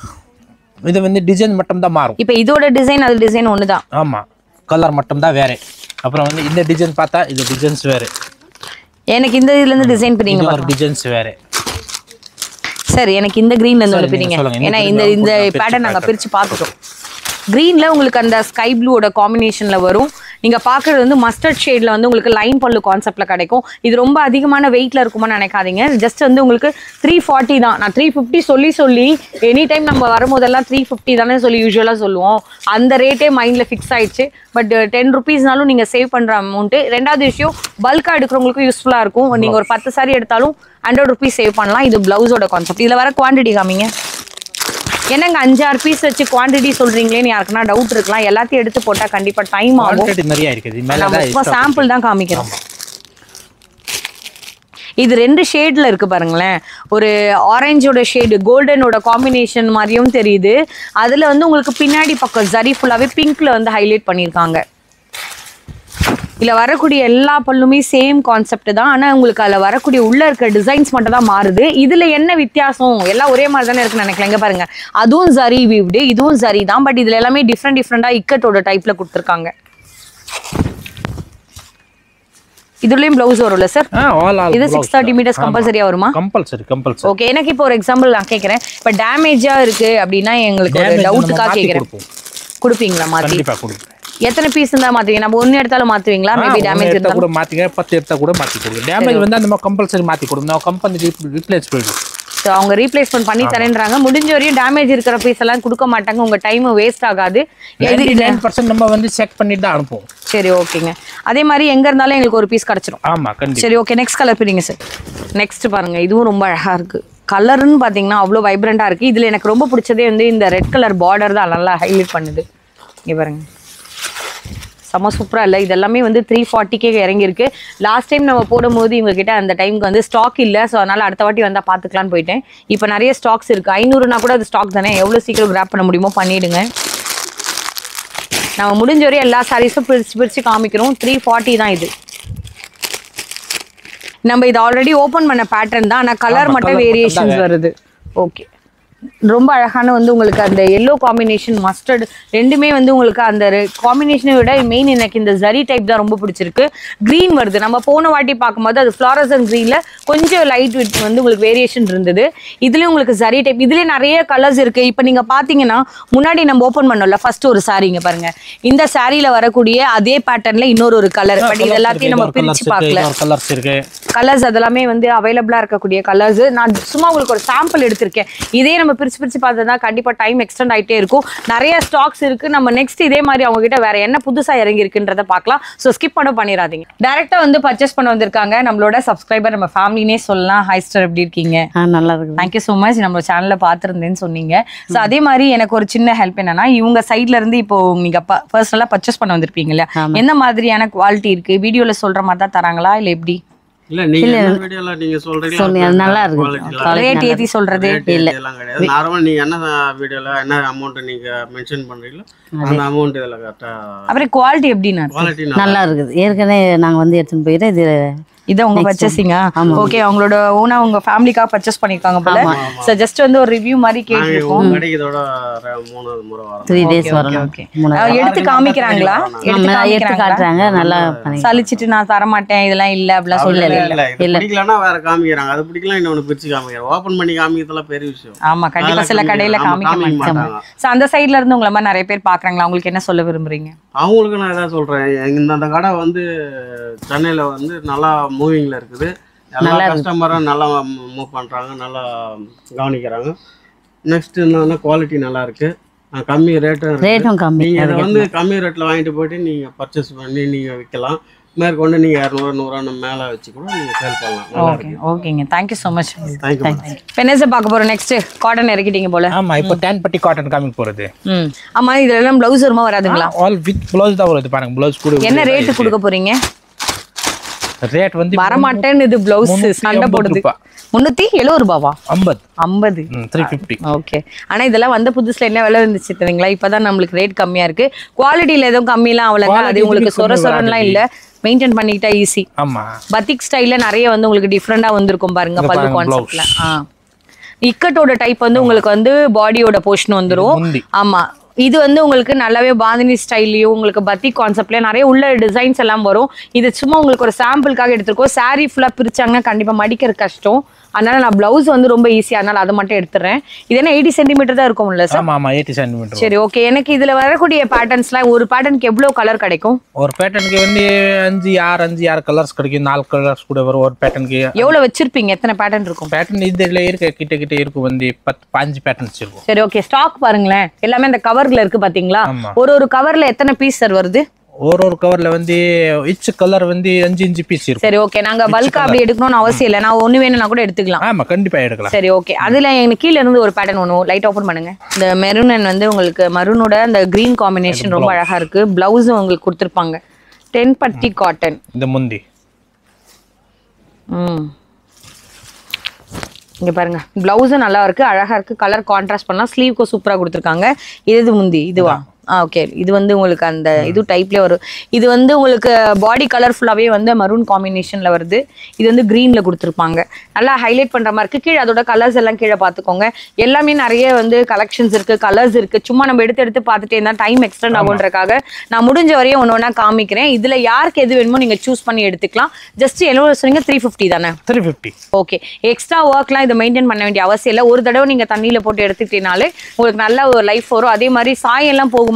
இது வந்து டிசைன் மட்டும் தான் மாறும் இப்போ இதோட டிசைன் அது டிசைன் ஒண்ணுதான் ஆமா கலர் மட்டும் தான் வேற அப்புறம் வந்து இந்த டிசைன் பார்த்தா இது டிசைன்ஸ் வேற எனக்கு இந்த இதுல இருந்து டிசைன் பிரிங்க இது ஒரு டிசைன்ஸ் வேற சார் எனக்கு இந்த கிரீன்ல இருந்து ஒன்று நீங்க பிரிங்க சொல்லுங்க. ஏன்னா இந்த இந்த green இந்த நான் பிரிச்சு பேட்டர்ன் நாங்க காட்டுறேன். பிரிச்சு பார்த்துட்டோம் கிரீன்ல உங்களுக்கு அந்த ஸ்கை ப்ளூவோட காம்பினேஷன்ல வரும் நீங்க பாக்குறது வந்து மஸ்டர்ட் ஷேட்ல வந்து உங்களுக்கு லைன் பல்லு கான்செப்ட்ல கிடைக்கும் இது ரொம்ப அதிகமான வெயிட்ல இருக்குமான்னு நினைக்காதீங்க ஜஸ்ட் வந்து உங்களுக்கு த்ரீ ஃபார்ட்டி தான் நான் த்ரீ ஃபிஃப்டி சொல்லி சொல்லி எனி டைம் நம்ம வரும்போதெல்லாம் த்ரீ ஃபிஃப்டி தானே சொல்லி யூஸ்வலா சொல்லுவோம் அந்த ரேட்டே மைண்ட்ல ஃபிக்ஸ் ஆயிடுச்சு பட் டென் ருபீஸ்னாலும் நீங்க சேவ் பண்ற அமௌண்ட் ரெண்டாவது விஷயம் பல்கா எடுக்கிறவங்களுக்கும் யூஸ்ஃபுல்லா இருக்கும் நீங்க ஒரு பத்து சாரி எடுத்தாலும் ஹண்ட்ரட் ருபீஸ் சேவ் பண்ணலாம் இது பிளவுஸோட கான்செப்ட் இதுல வர குவான்டிட்டி காமிங்க என்னங்க அஞ்சாறு பீஸ் வச்சு குவாண்டிட்டி சொல்றீங்களேன்னு யாருக்குன்னா டவுட் இருக்கலாம் எல்லாத்தையும் எடுத்து போட்டா கண்டிப்பா டைம் ஆகும் குவான்டிட்டி நிறைய இருக்குது மேல நம்ம தான் சும்மா சாம்பிள் தான் காமிக்கிறோம் இது ரெண்டு ஷேட்ல இருக்கு பாருங்களேன் ஒரு ஆரஞ்சோட ஷேடு கோல்டனோட காம்பினேஷன் மாதிரியும் தெரியுது அதுல வந்து உங்களுக்கு பின்னாடி பக்கம் ஜரி ஃபுல்லாவே பிங்க்ல வந்து ஹைலைட் பண்ணியிருக்காங்க இதுல வரக்கூடிய எல்லா பல்லுமே சேம் கான்செப்ட் தான் ஆனா உங்களுக்கு அதுல வரக்கூடிய உள்ள இருக்க டிசைன்ஸ் மட்டும் தான் மாறுது இதுல என்ன வித்தியாசம் எல்லாம் ஒரே மாதிரி தானே இருக்குன்னு நினைக்கல இங்க பாருங்க அதுவும் ஜரி வீவ்டு இதுவும் ஜரி தான் பட் இதுல எல்லாமே டிஃப்ரெண்ட் டிஃப்ரெண்டா இக்கட்டோட டைப்ல கொடுத்துருக்காங்க இதுலயும் பிளவுஸ் வரும்ல சார் ஆ ஆல் ஆல் இது சிக்ஸ் தேர்ட்டி மீட்டர்ஸ் கம்பல்சரியா வருமா கம்பல்சரி கம்பல்சரி ஓகே எனக்கு இப்போ ஒரு எக்ஸாம்பிள் நான் கேட்குறேன் இப்போ டேமேஜா இருக்கு அப்படின்னா எங்களுக்கு ஒரு டவுட்டுக்காக கேட்குறேன் கொடுப்போம் கொடுப்பீங்களா மாத்தி கண்டிப்பா கொடுப்பேன் எத்தனை பீஸ் இருந்தா மாத்துவீங்க நம்ம ஒண்ணு எடுத்தாலும் மாத்துவீங்களா மேபி ஒண்ணு டேமேஜ் எடுத்தா இருந்தா கூட மாத்திக்க பத்து எடுத்தா கூட மாத்தி கொடுங்க டேமேஜ் வந்து அந்த கம்பல்சரி மாத்தி கொடுங்க நான் கம்பெனி ரீப்ளேஸ் போயிடும் ஸோ அவங்க ரீப்ளேஸ்மெண்ட் பண்ணி தரேன்றாங்க முடிஞ்ச வரையும் டேமேஜ் இருக்கிற பீஸ் எல்லாம் கொடுக்க மாட்டாங்க உங்க டைம் வேஸ்ட் ஆகாது எது நைன் பர்சன்ட் நம்ம வந்து செக் பண்ணிட்டு தான் அனுப்புவோம் சரி ஓகேங்க அதே மாதிரி எங்க இருந்தாலும் எங்களுக்கு ஒரு பீஸ் கிடைச்சிரும் ஆமா கண்டிப்பா சரி ஓகே நெக்ஸ்ட் கலர் பிரிங்க சார் நெக்ஸ்ட் பாருங்க இதுவும் ரொம்ப அழகா இருக்கு கலர்னு பாத்தீங்கன்னா அவ்வளோ வைப்ரண்டா இருக்கு இதுல எனக்கு ரொம்ப பிடிச்சதே வந்து இந்த ரெட் கலர் பார்டர் தான் நல்லா ஹைலைட் பண்ணுது இங்க பாருங்க செம்ம சூப்பரா இல்லை இதெல்லாமே வந்து த்ரீ ஃபார்ட்டிக்கே இறங்கியிருக்கு லாஸ்ட் டைம் நம்ம போடும்போது இவங்க கிட்ட அந்த டைமுக்கு வந்து ஸ்டாக் இல்லை ஸோ அதனால அடுத்த வாட்டி வந்தால் பார்த்துக்கலான்னு போயிட்டேன் இப்போ நிறைய ஸ்டாக்ஸ் இருக்கு ஐநூறுனா கூட அது ஸ்டாக் தானே எவ்வளோ சீக்கிரம் கிராப் பண்ண முடியுமோ பண்ணிடுங்க நம்ம முடிஞ்ச வரையும் எல்லா சாரீஸும் பிரிச்சு பிரிச்சு காமிக்கிறோம் த்ரீ ஃபார்ட்டி தான் இது நம்ம இது ஆல்ரெடி ஓபன் பண்ண பேட்டர்ன் தான் ஆனா கலர் ஆமா, மட்டும் colour மட்டும் வேரியேஷன்ஸ் தான் வருது ஓகே ரொம்ப அழகான வந்து உங்களுக்கு அந்த எல்லோ காம்பினேஷன் மஸ்டர்ட் ரெண்டுமே வந்து உங்களுக்கு அந்த காம்பினேஷனை விட மெயின் எனக்கு இந்த ஜரி டைப் தான் ரொம்ப பிடிச்சிருக்கு க்ரீன் வருது நம்ம போன வாட்டி பார்க்கும்போது அது ஃப்ளாரசன் க்ரீனில் கொஞ்சம் லைட் விட் வந்து உங்களுக்கு வேரியேஷன் இருந்தது இதுலேயும் உங்களுக்கு ஜரி டைப் இதுலேயே நிறைய கலர்ஸ் இருக்கு இப்போ நீங்கள் பார்த்தீங்கன்னா முன்னாடி நம்ம ஓப்பன் பண்ணோம்ல ஃபர்ஸ்ட் ஒரு சாரீங்க பாருங்க இந்த சாரியில் வரக்கூடிய அதே பேட்டர்னில் இன்னொரு ஒரு கலர் பட் இது எல்லாத்தையும் நம்ம பிரிச்சு பார்க்கல கலர்ஸ் இருக்கு கலர்ஸ் அதெல்லாமே வந்து அவைலபிளா இருக்கக்கூடிய கலர்ஸ் நான் சும்மா உங்களுக்கு ஒரு சாம்பிள் எடுத்திருக்கேன் இதே நம்ம பிரிச்சு பிரிச்சு பார்த்தா கண்டிப்பா டைம் எக்ஸ்டெண்ட் ஆயிட்டே இருக்கும் நிறைய ஸ்டாக்ஸ் இருக்கு நம்ம நெக்ஸ்ட் இதே மாதிரி அவங்க கிட்ட வேற என்ன புதுசா இறங்கி இருக்குன்றத பார்க்கலாம் ஸோ ஸ்கிப் பண்ண பண்ணிடாதீங்க டேரக்டா வந்து பர்ச்சேஸ் பண்ண வந்திருக்காங்க நம்மளோட சப்ஸ்கிரைபர் நம்ம ஃபேமிலினே சொல்லலாம் ஹை ஸ்டார் எப்படி இருக்கீங்க ஆ நல்லா இருக்குது தேங்க்யூ ஸோ மச் நம்ம சேனல்ல பார்த்துருந்தேன்னு சொன்னீங்க ஸோ அதே மாதிரி எனக்கு ஒரு சின்ன ஹெல்ப் என்னன்னா இவங்க சைட்ல இருந்து இப்போ நீங்க பர்சனலா பர்ச்சேஸ் பண்ண வந்திருப்பீங்க இல்லையா என்ன மாதிரியான குவாலிட்டி இருக்கு வீடியோல சொல்ற மாதிரி தான் தராங்களா இல்ல எப்படி இல்ல நீங்க என்ன வீடியோல நீங்க சொல்றீங்களோ சொன்னீங்க, அது நல்லா இருக்கு. quality எல்லாம் Quality ரேட் நல்லா ஏத்தி சொல்றது rate எல்லாம் கிடையாது நார்மலா நீங்க என்ன வீடியோல என்ன அமௌண்ட் நீங்க மென்ஷன் பண்றீங்களோ அந்த அமௌண்ட் இதுல கரெக்டா அப்புறம் குவாலிட்டி எப்படின்னா குவாலிட்டி நல்லா இருக்குது ஏற்கனவே நாங்க வந்து எடுத்துன்னு போயிட்டு இது இதை உங்க பர்ச்சேசிங்கா ஆமா. ஓகே அவங்களோட ஓனா உங்க ஃபேமிலிக்காக பர்ச்சேஸ் பண்ணிருக்காங்க போல சோ ஜஸ்ட் வந்து ஒரு ரிவ்யூ மாதிரி நாங்க கேட்டிருக்கோம் உங்க கடைக்கு இதோட ரெ- மூணாவது முறை வரோம் த்ரீ டேஸ் வரணும் okay. மூணு அஹ் எடுத்து காமிக்கிறாங்களா எடுத்து ஆமா, எடுத்து காமிக்கிறாங்களா காட்டுறாங்க நல்லா பண்ணி சலிச்சிட்டு நான் தர மாட்டேன் இதெல்லாம் இல்ல அப்படிலாம் இல்ல சொல்லல இல்ல இது பிடிக்கலன்னா வேற காமிக்கிறாங்க அது பிடிக்கலாம் இன்னொன்னு பிரிச்சு காமிக்கிறாங்க ஓபன் பண்ணி காமிக்கிறதுல பெரிய விஷயம் ஆமா கண்டிப்பா சில கடையில ஆமா, காமிக்க காமிக்க மாட்டாங்க மாட்டாங்க. சோ அந்த சைடுல இருந்து உங்களை மாதிரி நிறைய பேர் பாக்குறாங்களா உங்களுக்கு என்ன சொல்ல விரும்புறீங்க அவங்களுக்கு நான் எதாவது சொல்றேன் இந்த அந்த கடை வந்து சென்னையில வந்து நல்லா மூவிங்ல இருக்குது எல்லா கஸ்டமரும் நல்லா மூவ் பண்றாங்க நல்லா கவனிக்கிறாங்க நெக்ஸ்ட் என்னன்னா குவாலிட்டி நல்லா இருக்கு அஹ் கம்மி ரேட்டும் ரேட்டும் கம்மி நீங்க இதை வந்து கம்மி ரேட்ல வாங்கிட்டு போயிட்டு நீங்க பர்ச்சேஸ் பண்ணி நீங்க விற்கலாம் மேற்கொண்டு நீங்க இரநூறு நூறுரூவா மேல வச்சு கூட நீங்க சேல் பண்ணலாம் நல்லா ஓகே இருக்கு ஓகேங்க தேங்க்யூ ஸோ மச் தேங்க்யூ இப்போ என்ன சார் பார்க்க போறோம் நெக்ஸ்ட் காட்டன் இறக்கிட்டீங்க போல ஆமா இப்போ டென் பட்டி காட்டன் காமிக்க போறது ம் ஆமா இதுல எல்லாம் பிளவுஸ் வருமா வராதுங்களா ஆல் வித் ப்ளவுஸ் தான் வருது பாருங்க ப்ளவுஸ் கூட என்ன ரேட்டு கொடுக்க போறீங்க ரேட் வந்து வரமாட்டேன்னு இது பிளவுஸ் முன்னூத்தி சண்டை எண்பது போடுது ரூபாய். முன்னூத்தி எழுபது ரூபாவா ஐம்பது ஐம்பது த்ரீ ஃபிஃப்டி ஓகே ஆனா இதெல்லாம் வந்த புதுசுல என்ன விலை இருந்துச்சு தெரியுங்களா இப்பதான் நம்மளுக்கு ரேட் கம்மியா இருக்கு குவாலிட்டியில எதுவும் கம்மிலாம் அவ்வளோங்க அது Quality உங்களுக்கு சொர கம்மி சொரன்லாம் இல்ல மெயின்டைன் பண்ணிக்கிட்டா ஈஸி ஆமா பத்திக் ஸ்டைல்ல நிறைய வந்து உங்களுக்கு டிஃப்ரெண்டா வந்திருக்கும் பாருங்க இங்க பல்லு பாருங்க, கான்செப்ட்ல ஆ இக்கட்டோட டைப் வந்து உங்களுக்கு வந்து பாடியோட போர்ஷன் வந்துரும் முந்தி ஆமா இது வந்து உங்களுக்கு நல்லாவே பாந்தினி ஸ்டைல்லையும் உங்களுக்கு பத்திக் கான்செப்ட்ல நிறைய உள்ள டிசைன்ஸ் எல்லாம் வரும் இது சும்மா உங்களுக்கு ஒரு சாம்பிளுக்காக எடுத்திருக்கோம் saree ஃபுல்லா பிரிச்சாங்கன்னா கண்டிப்பா மடிக்கிற கஷ்டம் அதனால நான் பிளவுஸ் வந்து ரொம்ப ஈஸியா அதனால அதை மட்டும் எடுத்துறேன் இது என்ன எயிட்டி சென்டிமீட்டர் தான் இருக்கும்ல சார் ஆமா ஆமா எயிட்டி சென்டிமீட்டர் சரி ஓகே எனக்கு இதுல வரக்கூடிய பேட்டர்ன்ஸ்லாம் ஒரு பேட்டர்னுக்கு எவ்வளவு கலர் கிடைக்கும் ஒரு பேட்டர்னுக்கு வந்து அஞ்சு ஆறு அஞ்சு ஆறு கலர்ஸ் கிடைக்கும் நாலு கலர்ஸ் கூட வரும் ஒரு பேட்டர்னுக்கு எவ்வளவு வச்சிருப்பீங்க எத்தனை பேட்டர்ன் இருக்கும் பேட்டர்ன் இதுல இருக்க கிட்ட கிட்ட இருக்கும் வந்து பத்து பாஞ்சு பேட்டர்ன்ஸ் இருக்கும் சரி ஓகே ஸ்டாக் பாருங்களேன் எல்லாமே அந்த கவர்ல இருக்கு பாத்தீங்களா ஆமா. ஒரு ஒரு கவர்ல எத்தனை பீஸ் சார் வருது ஒரு ஒரு கவர்ல வந்து இச் கலர் வந்து அஞ்சு அஞ்சு பீஸ் இருக்கும் சரி ஓகே நாங்க பல்கா அப்படி எடுக்கணும்னு அவசியம் இல்லை நான் ஒண்ணு வேணும்னா கூட எடுத்துக்கலாம் ஆமா கண்டிப்பா எடுக்கலாம் சரி ஓகே அதுல எனக்கு கீழ இருந்து ஒரு பேட்டர்ன் ஒன்று லைட் ஓபன் பண்ணுங்க இந்த மெரூன் வந்து உங்களுக்கு மரூனோட அந்த கிரீன் காம்பினேஷன் ரொம்ப அழகா இருக்கு பிளவுஸும் உங்களுக்கு கொடுத்துருப்பாங்க டென் பட்டி காட்டன் இந்த முந்தி ம் இங்க பாருங்க பிளவுஸும் நல்லா இருக்கு அழகா இருக்கு கலர் கான்ட்ராஸ்ட் பண்ணலாம் ஸ்லீவ்க்கு சூப்பரா கொடுத்துருக்காங்க இது இது முந்தி இதுவா ஆ ஓகே இது வந்து உங்களுக்கு அந்த இது டைப்லேயே வரும் இது வந்து உங்களுக்கு பாடி கலர் ஃபுல்லாகவே வந்து மரூன் காம்பினேஷனில் வருது இது வந்து க்ரீனில் கொடுத்துருப்பாங்க நல்லா ஹைலைட் பண்ணுற மாதிரி இருக்குது கீழே அதோட கலர்ஸ் எல்லாம் கீழே பார்த்துக்கோங்க எல்லாமே நிறைய வந்து கலெக்ஷன்ஸ் இருக்குது கலர்ஸ் இருக்குது சும்மா நம்ம எடுத்து எடுத்து பார்த்துட்டே இருந்தால் டைம் எக்ஸ்டெண்ட் ஆகுன்றக்காக நான் முடிஞ்ச வரையும் ஒன்று ஒன்றா காமிக்கிறேன் இதில் யாருக்கு எது வேணுமோ நீங்கள் சூஸ் பண்ணி எடுத்துக்கலாம் ஜஸ்ட் எவ்வளோ சொன்னீங்க த்ரீ ஃபிஃப்டி தானே த்ரீ ஃபிஃப்டி ஓகே எக்ஸ்ட்ரா ஒர்க்லாம் இதை மெயின்டைன் பண்ண வேண்டிய அவசியம் இல்லை ஒரு தடவை நீங்கள் தண்ணியில் போட்டு எடுத்துக்கிட்டீங்கனாலே உங்களுக்கு நல்ல ஒரு லைஃப் வரும் அதே மாதிரி சாயெல்லாம் போகுமா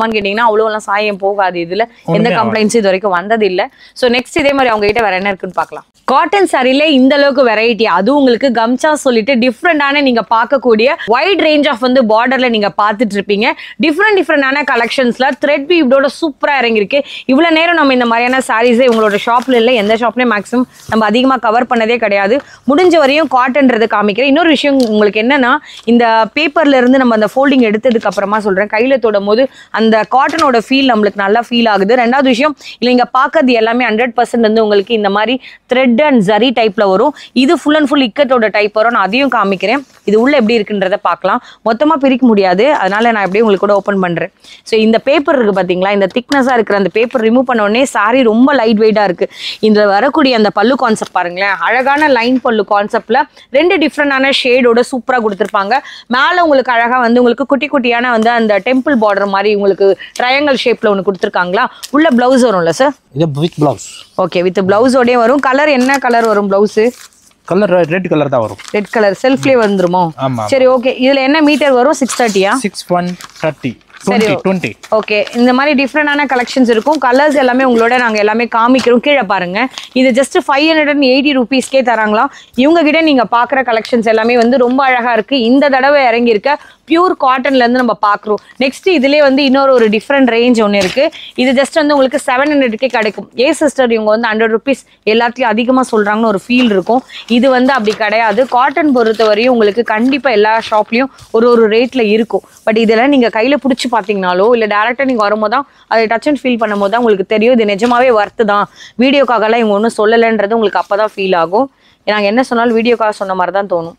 போகுமான்னு கேட்டிங்கன்னா அவ்வளோலாம் சாயம் போகாது இதுல எந்த ஒண்ணுமே கம்ப்ளைண்ட்ஸ் இது வரைக்கும் வந்தது இல்ல ஸோ நெக்ஸ்ட் இதே மாதிரி அவங்க கிட்ட வேற என்ன இருக்குன்னு பார்க்கலாம் காட்டன் சாரில இந்த அளவுக்கு வெரைட்டி அதுவும் உங்களுக்கு கம்சா சொல்லிட்டு டிஃப்ரெண்டான நீங்க பார்க்கக்கூடிய வைட் ரேஞ்ச் ஆஃப் வந்து பார்டர்ல நீங்க பார்த்துட்டு இருப்பீங்க டிஃப்ரெண்ட் டிஃப்ரெண்டான கலெக்ஷன்ஸ்ல த்ரெட் வீவோட சூப்பரா இறங்கியிருக்கு இவ்வளவு நேரம் நம்ம இந்த மாதிரியான சாரீஸே உங்களோட ஷாப்ல இல்லை எந்த ஷாப்லயும் மேக்ஸிமம் நம்ம அதிகமா கவர் பண்ணதே கிடையாது முடிஞ்ச வரையும் காட்டன்றது காமிக்கிறேன் இன்னொரு விஷயம் உங்களுக்கு என்னன்னா இந்த பேப்பர்ல இருந்து நம்ம அந்த ஃபோல்டிங் எடுத்ததுக்கு அப்புறமா சொல்றேன் கையில தொடும் போது அந்த காட்டனோட ஃபீல் நம்மளுக்கு நல்லா ஃபீல் ஆகுது ரெண்டாவது விஷயம் இல்லை இங்க பார்க்கறது எல்லாமே ஹண்ட்ரட் பர்சன்ட் வந்து உங்களுக்கு இந்த மாதிரி த்ரெட் அண்ட் ஜரி டைப்ல வரும் இது ஃபுல் அண்ட் ஃபுல் இக்கட்டோட டைப் வரும் நான் அதையும் காமிக்கிறேன் இது உள்ள எப்படி இருக்குன்றத பார்க்கலாம் மொத்தமா பிரிக்க முடியாது அதனால நான் அப்படியே உங்களுக்கு கூட ஓப்பன் பண்றேன் ஸோ இந்த பேப்பர் இருக்கு பாத்தீங்களா இந்த திக்னஸா இருக்கிற அந்த பேப்பர் ரிமூவ் பண்ண உடனே சாரி ரொம்ப லைட் வெயிட்டா இருக்கு இந்த வரக்கூடிய அந்த பல்லு கான்செப்ட் பாருங்களேன் அழகான லைன் பல்லு கான்செப்ட்ல ரெண்டு டிஃப்ரெண்டான ஷேடோட சூப்பரா கொடுத்துருப்பாங்க மேல உங்களுக்கு அழகா வந்து உங்களுக்கு குட்டி குட்டியான வந்து அந்த டெம்பிள் பார்டர் மாதிரி உங்களுக்கு ட்ரையாங்கல் ஷேப்ல ஒன்று கொடுத்துருக்காங்களா உள்ள பிளவுஸ் வரும்ல சார் இது வித் பிளவுஸ் ஓகே வித் பிளவுஸோடய வரும் கலர் என்ன கலர் வரும் பிளவுஸ் கலர் ரெட் கலர் தான் வரும் ரெட் கலர் செல்ஃப்லேயே வந்துருமோ ஆமா சரி ஓகே இதுல என்ன மீட்டர் வரும் சிக்ஸ் தேர்ட்டியா six one thirty twenty twenty okay இந்த மாதிரி டிஃப்ரெண்டான கலெக்ஷன்ஸ் இருக்கும் கலர்ஸ் எல்லாமே உங்களோட நாங்க எல்லாமே காமிக்கிறோம் கீழே பாருங்க இது just five hundred and eighty ருபீஸ்க்கே தராங்களாம் இவங்க கிட்ட நீங்க பாக்குற கலெக்ஷன்ஸ் எல்லாமே வந்து ரொம்ப அழகா இருக்கு இந்த தடவை இறங்கி இருக்க பியூர் காட்டன்ல இருந்து நம்ம பாக்குறோம் நெக்ஸ்ட் இதுலயே வந்து இன்னொரு ஒரு டிஃப்ரெண்ட் ரேஞ்ச் ஒன்று இருக்கு இது ஜஸ்ட் வந்து உங்களுக்கு செவன் ஹண்ட்ரட்கே கிடைக்கும் ஏ சிஸ்டர் இவங்க வந்து ஹண்ட்ரட் ருபீஸ் எல்லாத்துலயும் அதிகமா சொல்றாங்கன்னு ஒரு ஃபீல் இருக்கும் இது வந்து அப்படி கிடையாது காட்டன் பொறுத்தவரையும் உங்களுக்கு கண்டிப்பா எல்லா ஷாப்லயும் ஒரு ஒரு ரேட்ல இருக்கும் பட் இதெல்லாம் நீங்க கையில பிடிச்சி பார்த்தீங்கனாலோ இல்ல டேரக்டா நீங்க வரும்போது தான் அதை டச் அண்ட் ஃபீல் பண்ணும்போது தான் உங்களுக்கு தெரியும் இது நிஜமாவே ஒர்த்து தான் வீடியோக்காகலாம் இவங்க ஒன்றும் சொல்லலைன்றது உங்களுக்கு அப்பதான் ஃபீல் ஆகும் நாங்க என்ன சொன்னாலும் வீடியோக்காக சொன்ன மாதிரி தான் தோணும்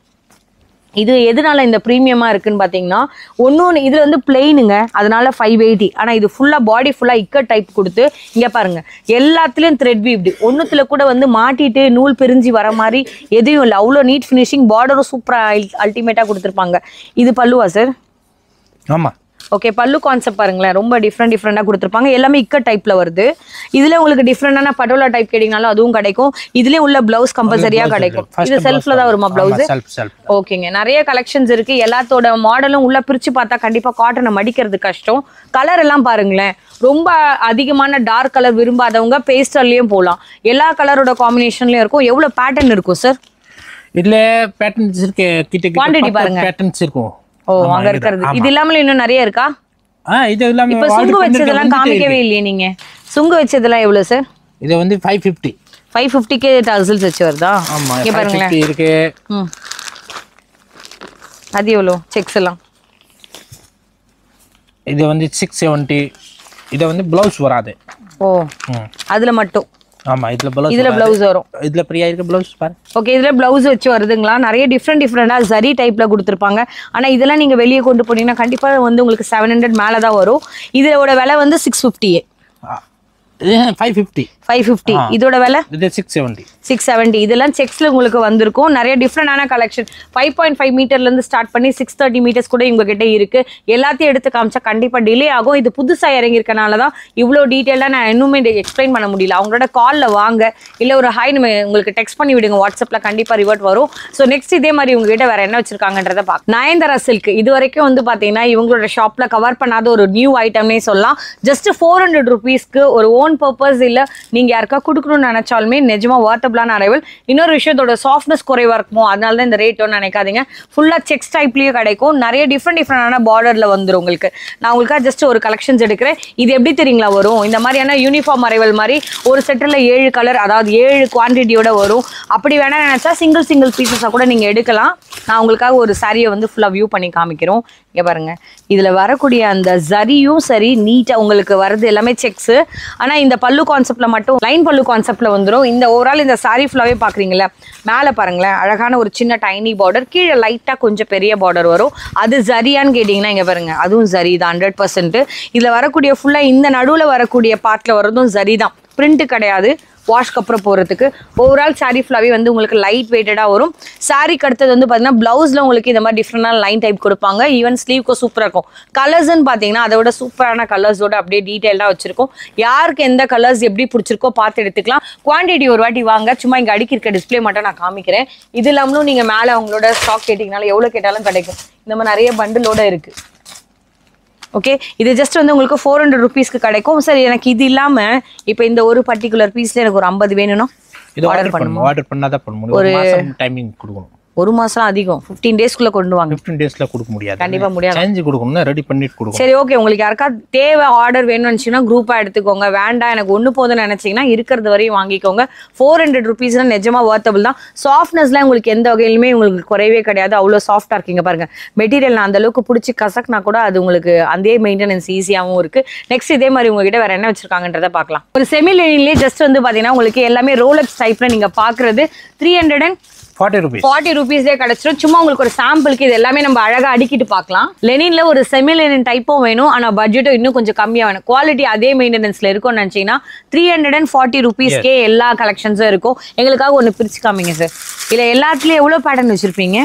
இது எதனால இந்த ப்ரீமியமா இருக்குன்னு பார்த்தீங்கன்னா ஒன்று இதுல வந்து பிளெயினுங்க அதனால ஃபைவ் எயிட்டி ஆனால் இது ஃபுல்லாக பாடி ஃபுல்லாக இக்கட் டைப் கொடுத்து இங்கே பாருங்க எல்லாத்துலேயும் த்ரெட் வீப்டு ஒன்றுத்துல கூட வந்து மாட்டிட்டு நூல் பிரிஞ்சு வர மாதிரி எதுவும் இல்லை அவ்வளோ நீட் ஃபினிஷிங் பார்டரும் சூப்பராக அல்டிமேட்டாக கொடுத்துருப்பாங்க இது பல்லுவா சார் ஆமா ஓகே பல்லு கான்செப்ட் பாருங்களேன் ரொம்ப டிஃப்ரெண்ட் டிஃப்ரெண்டாக கொடுத்துருப்பாங்க எல்லாமே இக்கட் டைப்ல வருது இதுல உங்களுக்கு டிஃப்ரெண்டான பட்டோலா டைப் கேட்டிங்கனாலும் அதுவும் கிடைக்கும் இதுலயும் உள்ள பிளவுஸ் கம்பல்சரியா கிடைக்கும் இது செல்ஃப்ல தான் வருமா பிளவுஸ் செல்ஃப் செல்ஃப் ஓகேங்க நிறைய கலெக்ஷன்ஸ் இருக்கு எல்லாத்தோட மாடலும் உள்ள பிரிச்சு பார்த்தா கண்டிப்பா காட்டனை மடிக்கிறது கஷ்டம் கலர் எல்லாம் பாருங்களேன் ரொம்ப அதிகமான டார்க் கலர் விரும்பாதவங்க பேஸ்டல்லையும் போகலாம் எல்லா கலரோட காம்பினேஷன்லயும் இருக்கும் எவ்வளவு பேட்டர்ன் இருக்கும் சார் இதுல பேட்டர்ன்ஸ் இருக்கு கிட்ட Quantity கிட்ட பாருங்க. பேட்டர்ன்ஸ் இருக்கும் ஓ ஆமா, அங்க இது- இருக்கிறது ஆமா. இது இல்லாமல் இன்னும் நிறைய இருக்கா ஆ இது எல்லாமே இப்ப already சுங்கு பண்ணிருக்க வச்சதெல்லாம் வந்துட்டே காமிக்கவே இருக்கு. இல்லையே நீங்க சுங்கு வச்சதெல்லாம் எவ்வளவு சார் இது வந்து ஃபைவ் ஃபிஃப்டி ஃபைவ் ஃபிஃப்டிக்கே டசல்ஸ் வச்சு வருதா ஆமா இங்க ஃபைவ் பாருங்களேன் ஃபிஃப்டி இருக்கு ம் அது எவ்வளோ செக்ஸ் எல்லாம் இது வந்து சிக்ஸ் செவன்ட்டி இது வந்து பிளவுஸ் வராது ஓ ம். அதுல மட்டும் ஆமா இதுல பிளவுஸ் இதுல பிளவுஸ் வரும் இதுல பிரியா இருக்கு பிளவுஸ் பாரு ஓகே இதுல பிளவுஸ் வச்சு வருதுங்களா நிறைய டிஃப்ரெண்ட் டிஃப்ரெண்டா சரி டைப்ல கொடுத்துருப்பாங்க ஆனா இதெல்லாம் நீங்க வெளியே கொண்டு போனீங்கன்னா கண்டிப்பா வந்து உங்களுக்கு செவன் ஹண்ட்ரட் மேல தான் வரும் இதோட விலை வந்து சிக்ஸ் ஃபிஃப்டியே ஃபைவ் ஃபிஃப்டி ஃபைவ் ஃபிஃப்டி இதோட விலை இது சிக்ஸ் செவன்ட்டி சிக்ஸ் செவன்ட்டி இதெல்லாம் செக்ஸ்ல உங்களுக்கு வந்திருக்கும் நிறைய டிஃப்ரெண்டான கலெக்ஷன் ஃபைவ் பாயிண்ட் ஃபைவ் மீட்டர்ல இருந்து ஸ்டார்ட் பண்ணி சிக்ஸ் தேர்ட்டி மீட்டர்ஸ் கூட இவங்க கிட்ட இருக்கு எல்லாத்தையும் எடுத்து காமிச்சா கண்டிப்பா டிலே ஆகும் இது புதுசா இறங்கி இருக்கனால தான் இவ்வளோ டீட்டெயிலாக நான் இன்னுமே எக்ஸ்பிளைன் பண்ண முடியல அவங்களோட காலில் வாங்க இல்ல ஒரு ஹாய் நம்ம உங்களுக்கு டெக்ஸ்ட் பண்ணி விடுங்க வாட்ஸ்அப்ல கண்டிப்பா ரிவர்ட் வரும் ஸோ நெக்ஸ்ட் இதே மாதிரி உங்ககிட்ட வேற என்ன வச்சிருக்காங்கன்றத பார்க்க நயன்தாரா சில்க் இது வரைக்கும் வந்து பாத்தீங்கன்னா இவங்களோட ஷாப்ல கவர் பண்ணாத ஒரு நியூ ஐட்டம்னே சொல்லலாம் ஜஸ்ட் ஃபோர் ஹண்ட்ரட் ருபீஸ்க்கு ஒரு ஓன் பர்பஸ் இல்ல நீங்க யாருக்கா கொடுக்கணும்னு நினைச்சாலுமே நிஜமா வாட்டபிளான அரைவல் இன்னொரு விஷயத்தோட சாஃப்ட்னஸ் குறைவா இருக்குமோ அதனால தான் இந்த ரேட்டோன்னு நினைக்காதீங்க ஃபுல்லா செக்ஸ் டைப்லயும் கிடைக்கும் நிறைய டிஃப்ரெண்ட் டிஃப்ரெண்டான பார்டர்ல வந்துரும் உங்களுக்கு நான் உங்களுக்காக ஜஸ்ட் ஒரு கலெக்ஷன்ஸ் எடுக்கிறேன் இது எப்படி தெரியுங்களா வரும் இந்த மாதிரியான யூனிஃபார்ம் அரைவல் மாதிரி ஒரு செட்டில் ஏழு கலர் அதாவது ஏழு குவான்டிட்டியோட வரும் அப்படி வேணா நினைச்சா சிங்கிள் சிங்கிள் பீசஸாக கூட நீங்க எடுக்கலாம் நான் உங்களுக்காக ஒரு சாரியை வந்து ஃபுல்லா வியூ பண்ணி காமிக்கிறோம் இங்க பாருங்க இதுல வரக்கூடிய அந்த ஜரியும் சரி நீட்டா உங்களுக்கு வரது எல்லாமே செக்ஸ் ஆனா இந்த பல்லு கான்செப்ட்ல மட்டும் லைன் பல்லு கான்செப்ட்ல வந்துரும் இந்த ஓவரால் இந்த சாரி ஃபுல்லாவே பாக்குறீங்களா மேல பாருங்களேன் அழகான ஒரு சின்ன டைனி பார்டர் கீழே லைட்டா கொஞ்சம் பெரிய பார்டர் வரும் அது ஜரியான்னு கேட்டிங்கன்னா இங்க பாருங்க அதுவும் ஜரி தான் ஹண்ட்ரட் பர்சன்ட் இதுல வரக்கூடிய ஃபுல்லா இந்த நடுவுல வரக்கூடிய பார்ட்ல வரதும் ஜரி தான் பிரிண்ட் கிடையாது வாஷ்க்கு அப்புறம் போகிறதுக்கு ஓவரால் சாரீ ஃபுல்லாகவே வந்து உங்களுக்கு லைட் வெயிட்டடாக வரும் சாரீக்கு அடுத்தது வந்து பார்த்தீங்கன்னா ப்ளவுஸில் உங்களுக்கு இந்த மாதிரி டிஃப்ரெண்டான லைன் டைப் கொடுப்பாங்க ஈவன் ஸ்லீவ்க்கு சூப்பராக இருக்கும் கலர்ஸ்ன்னு பார்த்தீங்கன்னா அதை விட சூப்பரான கலர்ஸோட அப்படியே டீட்டெயிலாக வச்சிருக்கோம் யாருக்கு எந்த கலர்ஸ் எப்படி பிடிச்சிருக்கோ பார்த்து எடுத்துக்கலாம் குவான்டிட்டி ஒரு வாட்டி வாங்க சும்மா இங்கே அடுக்கி இருக்க டிஸ்ப்ளே மட்டும் நான் காமிக்கிறேன் இது இல்லாமலும் நீங்கள் மேலே அவங்களோட ஸ்டாக் கேட்டிங்கனாலும் எவ்வளோ கேட்டாலும் கிடைக்கும் இந்த மாதிரி நிறைய பண்டிலோட இருக்குது ஓகே இது ஜஸ்ட் வந்து உங்களுக்கு ஃபோர் ஹண்ட்ரட் ருபீஸ்க்கு கிடைக்கும் சரி எனக்கு இது இல்லாம இப்போ இந்த ஒரு பர்டிகுலர் பீஸ்ல எனக்கு ஒரு ஐம்பது வேணும்னா இது ஆர்டர் பண்ணணும் ஆர்டர் பண்ணாதான் பண்ண முடியும் ஒரு மாசம் டைமிங் கொடுக்கணும் ஒரு மாசம் அதிகம் ஃபிஃப்டீன் டேஸ்க்குள்ள கொண்டு வாங்க ஃபிஃப்டீன் டேஸ்ல கொடுக்க முடியாது கண்டிப்பா முடியாது சேஞ்ச் கொடுக்கணும்னா ரெடி பண்ணிட்டு கொடுக்கணும் சரி ஓகே உங்களுக்கு யாருக்கா தேவை ஆர்டர் வேணும்னு நினச்சிங்கன்னா குரூப்பாக எடுத்துக்கோங்க வேண்டாம் எனக்கு ஒன்று போதும்னு நினச்சிங்கன்னா இருக்கிறது வரையும் வாங்கிக்கோங்க ஃபோர் ஹண்ட்ரட் ருபீஸ்லாம் நிஜமாக ஒர்த்தபிள் தான் சாஃப்ட்னஸ்லாம் உங்களுக்கு எந்த வகையிலுமே உங்களுக்கு குறையவே கிடையாது அவ்வளோ சாஃப்டாக இருக்கீங்க பாருங்க மெட்டீரியல் நான் அந்த அளவுக்கு பிடிச்சி கசக்குனா கூட அது உங்களுக்கு அதே மெயின்டெனன்ஸ் ஈஸியாகவும் இருக்கு நெக்ஸ்ட் இதே மாதிரி உங்ககிட்ட வேற என்ன வச்சிருக்காங்கன்றத பார்க்கலாம் ஒரு செமி லைன்லேயே ஜஸ்ட் வந்து பார்த்தீங்கன்னா உங்களுக்கு எல்லாமே ரோலக்ஸ் டைப்ல நீங்க பார்க்குறது three hundred and forty rupees forty ருபீஸ்லேயே கிடைச்சிரும் சும்மா உங்களுக்கு ஒரு சாம்பிளுக்கு இது எல்லாமே நம்ம அழகா அடுக்கிட்டு பார்க்கலாம் லெனின்ல ஒரு செமி லெனின் டைப்பும் வேணும் ஆனா பட்ஜெட்டும் இன்னும் கொஞ்சம் கம்மியா வேணும் குவாலிட்டி அதே மெயின்டெனன்ஸ்ல இருக்கும்னு நினைச்சீங்கன்னா த்ரீ ஹண்ட்ரட் அண்ட் ஃபார்ட்டி ருபீஸ்க்கே எல்லா கலெக்ஷன்ஸும் இருக்கும் எங்களுக்காக ஒன்று பிரிச்சு காமிங்க சார் இல்ல எல்லாத்துலயும் எவ்வளவு பேட்டர்ன் வச்சிருப்பீங்க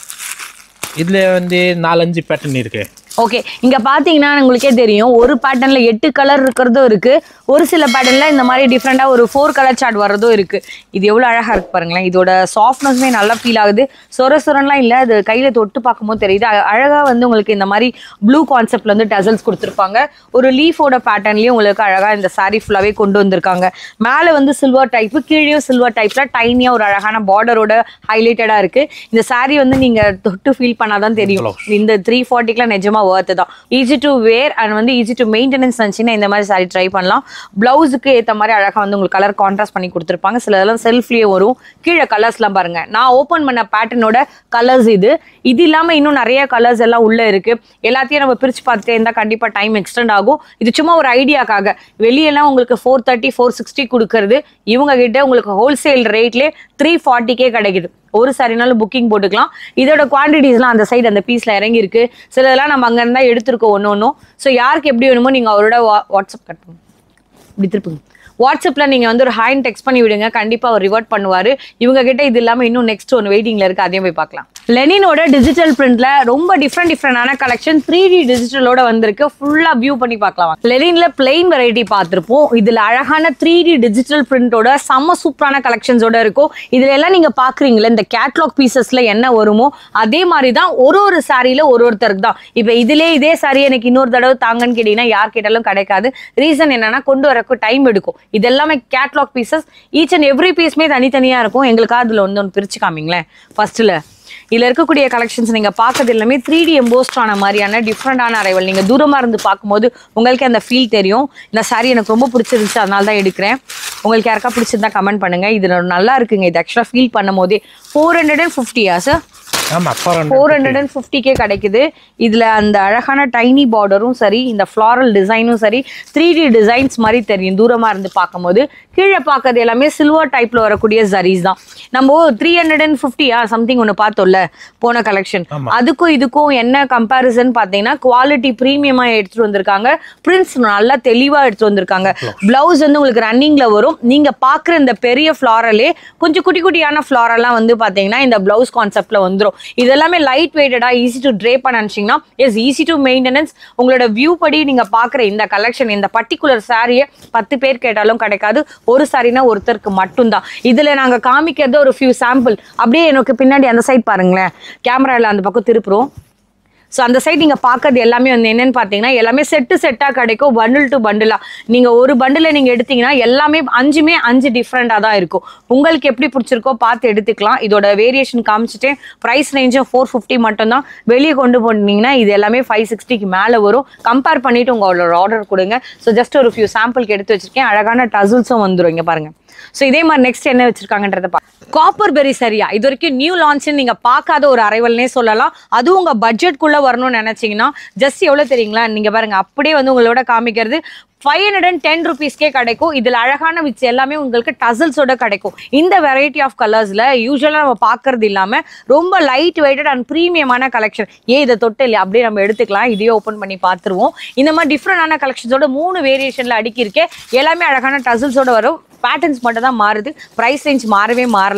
இதுல வந்து நாலஞ்சு பேட்டர்ன் இருக்கு ஓகே இங்க பாத்தீங்கன்னா உங்களுக்கே தெரியும் ஒரு பேட்டர்ன்ல எட்டு கலர் இருக்கிறதும் இருக்கு ஒரு சில பேட்டர்ன்ல இந்த மாதிரி டிஃப்ரெண்டா ஒரு ஃபோர் கலர் சார்ட் வர்றதும் இருக்கு இது எவ்வளவு அழகா இருக்கு பாருங்களேன் இதோட சாஃப்ட்னஸ்மே நல்லா ஃபீல் ஆகுது சொர சொரன்லாம் இல்ல அது கையில தொட்டு பார்க்கும்போது தெரியுது அ- அழகா வந்து உங்களுக்கு இந்த மாதிரி ப்ளூ கான்செப்ட்ல வந்து டசல்ஸ் கொடுத்துருப்பாங்க ஒரு லீஃபோட பேட்டர்ன்லயும் உங்களுக்கு அழகா இந்த saree ஃபுல்லாவே கொண்டு வந்திருக்காங்க மேல வந்து சில்வர் டைப் கீழேயும் சில்வர் டைப்ல டைனியா ஒரு அழகான பார்டரோட ஹைலைட்டடா இருக்கு இந்த saree வந்து நீங்க தொட்டு ஃபீல் பண்ணாதான் தெரியும் இந்த த்ரீ ஃபார்ட்டிக்குலாம் நிஜமா ஒர்த்து தான் ஈஸி டு வேர் அண்ட் வந்து ஈஸி டு மெயின்டெனன்ஸ் நினச்சின்னா இந்த மாதிரி saree ட்ரை பண்ணலாம் பிளவுஸுக்கு ஏற்ற மாதிரி அழகாக வந்து உங்களுக்கு கலர் கான்ட்ராஸ்ட் பண்ணி கொடுத்துருப்பாங்க சில இதெல்லாம் செல்ஃப்லேயே வரும் கீழே கலர்ஸ்லாம் பாருங்க நான் ஓப்பன் பண்ண பேட்டர்னோட கலர்ஸ் இது இது இல்லாமல் இன்னும் நிறைய கலர்ஸ் எல்லாம் உள்ள இருக்கு எல்லாத்தையும் நம்ம பிரிச்சு பார்த்துட்டே இருந்தால் கண்டிப்பாக டைம் எக்ஸ்டெண்ட் ஆகும் இது சும்மா ஒரு ஐடியாக்காக வெளியெல்லாம் உங்களுக்கு ஃபோர் தேர்ட்டி ஃபோர் சிக்ஸ்டி கொடுக்கறது இவங்க கிட்ட உங்களுக்கு ஹோல்சேல் ரேட்லேயே த்ரீ ஃபார்ட்டிக்கே கிடைக்குது ஒரு சாரினாலும் புக்கிங் போட்டுக்கலாம் இதோட குவான்டிட்டிஸ்லாம் அந்த சைடு அந்த பீஸில் இறங்கி இருக்கு சிலதெல்லாம் நம்ம அங்கே இருந்தால் எடுத்துருக்கோம் ஒன்று ஒன்றும் ஸோ யாருக்கு எப்படி வேணுமோ நீங்கள் அவரோட வா வாட்ஸ்அப் கட் பண்ணுங்க இப்படி திருப்புங்க வாட்ஸ்அப்பில் நீங்கள் வந்து ஒரு ஹாயின் டெக்ஸ்ட் பண்ணி விடுங்க கண்டிப்பாக அவர் ரிவர்ட் பண்ணுவார் இவங்க கிட்ட இது இல்லாமல் இன்னும் நெக்ஸ்ட் ஒன்று வெயிட்டிங்கில் இருக்குது அதையும் போய் பார்க்கலாம் லெனினோட டிஜிட்டல் பிரிண்ட்ல ரொம்ப டிஃப்ரெண்ட் டிஃப்ரெண்டான கலெக்ஷன் த்ரீ டி டிஜிட்டலோட வந்திருக்கு ஃபுல்லாக வியூ பண்ணி பார்க்கலாம் லெனின்ல பிளெயின் வெரைட்டி பார்த்துருப்போம் இதில் அழகான த்ரீ டி டிஜிட்டல் பிரிண்டோட செம்ம சூப்பரான கலெக்ஷன்ஸோட இருக்கும் இதுல எல்லாம் நீங்க பாக்குறீங்களா இந்த கேட்லாக் பீசஸ்ல என்ன வருமோ அதே மாதிரி தான் ஒரு ஒரு சாரியில ஒரு ஒருத்தருக்கு தான் இப்போ இதுலயே இதே சாரி எனக்கு இன்னொரு தடவை தாங்கன்னு கேட்டீங்கன்னா யார் கேட்டாலும் கிடைக்காது ரீசன் என்னன்னா கொண்டு வரக்கு டைம் எடுக்கும் இது எல்லாமே catalogue pieces each and every பீஸ்மே தனித்தனியா இருக்கும் எங்களுக்காக அதுல வந்து ஒன்று பிரிச்சு காமிங்களேன் ஃபர்ஸ்ட்ல இதுல இருக்கக்கூடிய கலெக்ஷன்ஸ் நீங்க பார்க்கறது எல்லாமே த்ரீ டி எம்போஸ்ட் ஆன மாதிரியான டிஃப்ரெண்டான அரைவல் நீங்க தூரமா இருந்து பார்க்கும்போது உங்களுக்கு அந்த ஃபீல் தெரியும் இந்த saree எனக்கு ரொம்ப பிடிச்சிருந்துச்சு அதனால தான் எடுக்கிறேன் உங்களுக்கு யாருக்கா பிடிச்சிருந்தா கமெண்ட் பண்ணுங்க இது நல்லா இருக்குங்க இது ஆக்சுவலாக ஃபீல் பண்ணும் போதே ஃபோர் ஹண்ட்ரட் அண்ட் ஃபிஃப்டியா சார் ஆமா ஃபோர் ஃபோர் ஹண்ட்ரட் அண்ட் ஃபிஃப்டிக்கே கிடைக்குது இதுல அந்த அழகான டைனி பார்டரும் சரி இந்த ஃப்ளாரல் டிசைனும் சரி த்ரீ டி டிசைன்ஸ் மாதிரி தெரியும் தூரமா இருந்து பார்க்கும்போது கீழே பார்க்கறது எல்லாமே சில்வர் டைப்ல வரக்கூடிய ஜரீஸ் தான் நம்ம த்ரீ ஹண்ட்ரட் அண்ட் ஃபிஃப்டியா சம்திங் ஒன்று பார்த்தோம்ல போன கலெக்ஷன் அதுக்கும் இதுக்கும் என்ன கம்பேரிசன் பார்த்தீங்கன்னா குவாலிட்டி ப்ரீமியமா எடுத்துட்டு வந்திருக்காங்க பிரிண்ட்ஸ் நல்லா தெளிவா எடுத்துட்டு வந்திருக்காங்க பிளவுஸ் வந்து உங்களுக்கு ரன்னிங்ல வரும் நீங்க பாக்குற இந்த பெரிய ஃப்ளாரலே கொஞ்சம் குட்டி குட்டியான ஃப்ளாரெல்லாம் வந்து பாத்தீங்கன்னா இந்த பிளவுஸ் கான்செப்ட்ல வந்துரும் இது எல்லாமே லைட் வெயிட்டடா ஈஸி டு ட்ரே பண்ண நினைச்சீங்கன்னா எஸ் ஈஸி டு மெயின்டெனன்ஸ் உங்களோட வியூ படி நீங்க பாக்குற இந்த கலெக்ஷன் இந்த பர்டிகுலர் சாரியை பத்து பேர் கேட்டாலும் கிடைக்காது ஒரு சாரினா ஒருத்தருக்கு மட்டும்தான் இதுல நாங்க காமிக்கிறது ஒரு ஃபியூ சாம்பிள் அப்படியே எனக்கு பின்னாடி அந்த சைட் பாருங்களேன் கேமரால அந்த பக்கம் திருப்புறோம் ஸோ அந்த சைட் நீங்கள் பார்க்கறது எல்லாமே வந்து என்னன்னு பார்த்தீங்கன்னா எல்லாமே செட்டு செட்டாக கிடைக்கும் பண்டில் டு பண்டிலாக நீங்கள் ஒரு பண்டில் நீங்கள் எடுத்தீங்கன்னா எல்லாமே அஞ்சுமே அஞ்சு டிஃப்ரெண்ட்டாக தான் இருக்கும் உங்களுக்கு எப்படி பிடிச்சிருக்கோ பார்த்து எடுத்துக்கலாம் இதோட வேரியேஷன் காமிச்சிட்டேன் ப்ரைஸ் ரேஞ்சும் ஃபோர் ஃபிஃப்டி மட்டும்தான் வெளியே கொண்டு போனீங்கன்னா இது எல்லாமே ஃபைவ் சிக்ஸ்டிக்கு மேலே வரும் கம்பேர் பண்ணிட்டு உங்களோட ஆர்டர் கொடுங்க ஸோ ஜஸ்ட் ஒரு ஃபியூ சாம்பிளுக்கு எடுத்து வச்சிருக்கேன் அழகான டசில்ஸும் வந்துரும் இங்க பாருங்க ஸோ இதே மாதிரி நெக்ஸ்ட் என்ன வச்சிருக்காங்கன்றத பா காப்பர் பெரி சரியா இது வரைக்கும் நியூ லான்ச்னு நீங்க பார்க்காத ஒரு அரைவல்னே சொல்லலாம் அதுவும் உங்க பட்ஜெட்குள்ள வரணும்னு நினைச்சீங்கன்னா ஜஸ்ட் எவ்வளவு தெரியுங்களா நீங்க பாருங்க அப்படியே வந்து உங்களோட காமிக்கிறது ஃபைவ் ஹண்ட்ரட் அண்ட் டென் ருபீஸ்க்கே கிடைக்கும் இதில் அழகான விச் எல்லாமே உங்களுக்கு டசல்ஸோட கிடைக்கும் இந்த வெரைட்டி ஆஃப் கலர்ஸில் யூஸ்வலாக நம்ம பார்க்கறது இல்லாமல் ரொம்ப லைட் வெயிட்டட் அண்ட் ப்ரீமியமான கலெக்ஷன் ஏன் இதை தொட்டு இல்லையா அப்படியே நம்ம எடுத்துக்கலாம் இதையே ஓப்பன் பண்ணி பார்த்துருவோம் இந்த மாதிரி டிஃப்ரெண்டான கலெக்ஷன்ஸோட மூணு வேரியேஷனில் அடுக்கியிருக்கேன் எல்லாமே அழகான டசல்ஸோட வரும் பேட்டர்ன்ஸ் மட்டும் தான் மாறுது ப்ரைஸ் ரேஞ்ச் மாறவே மாறல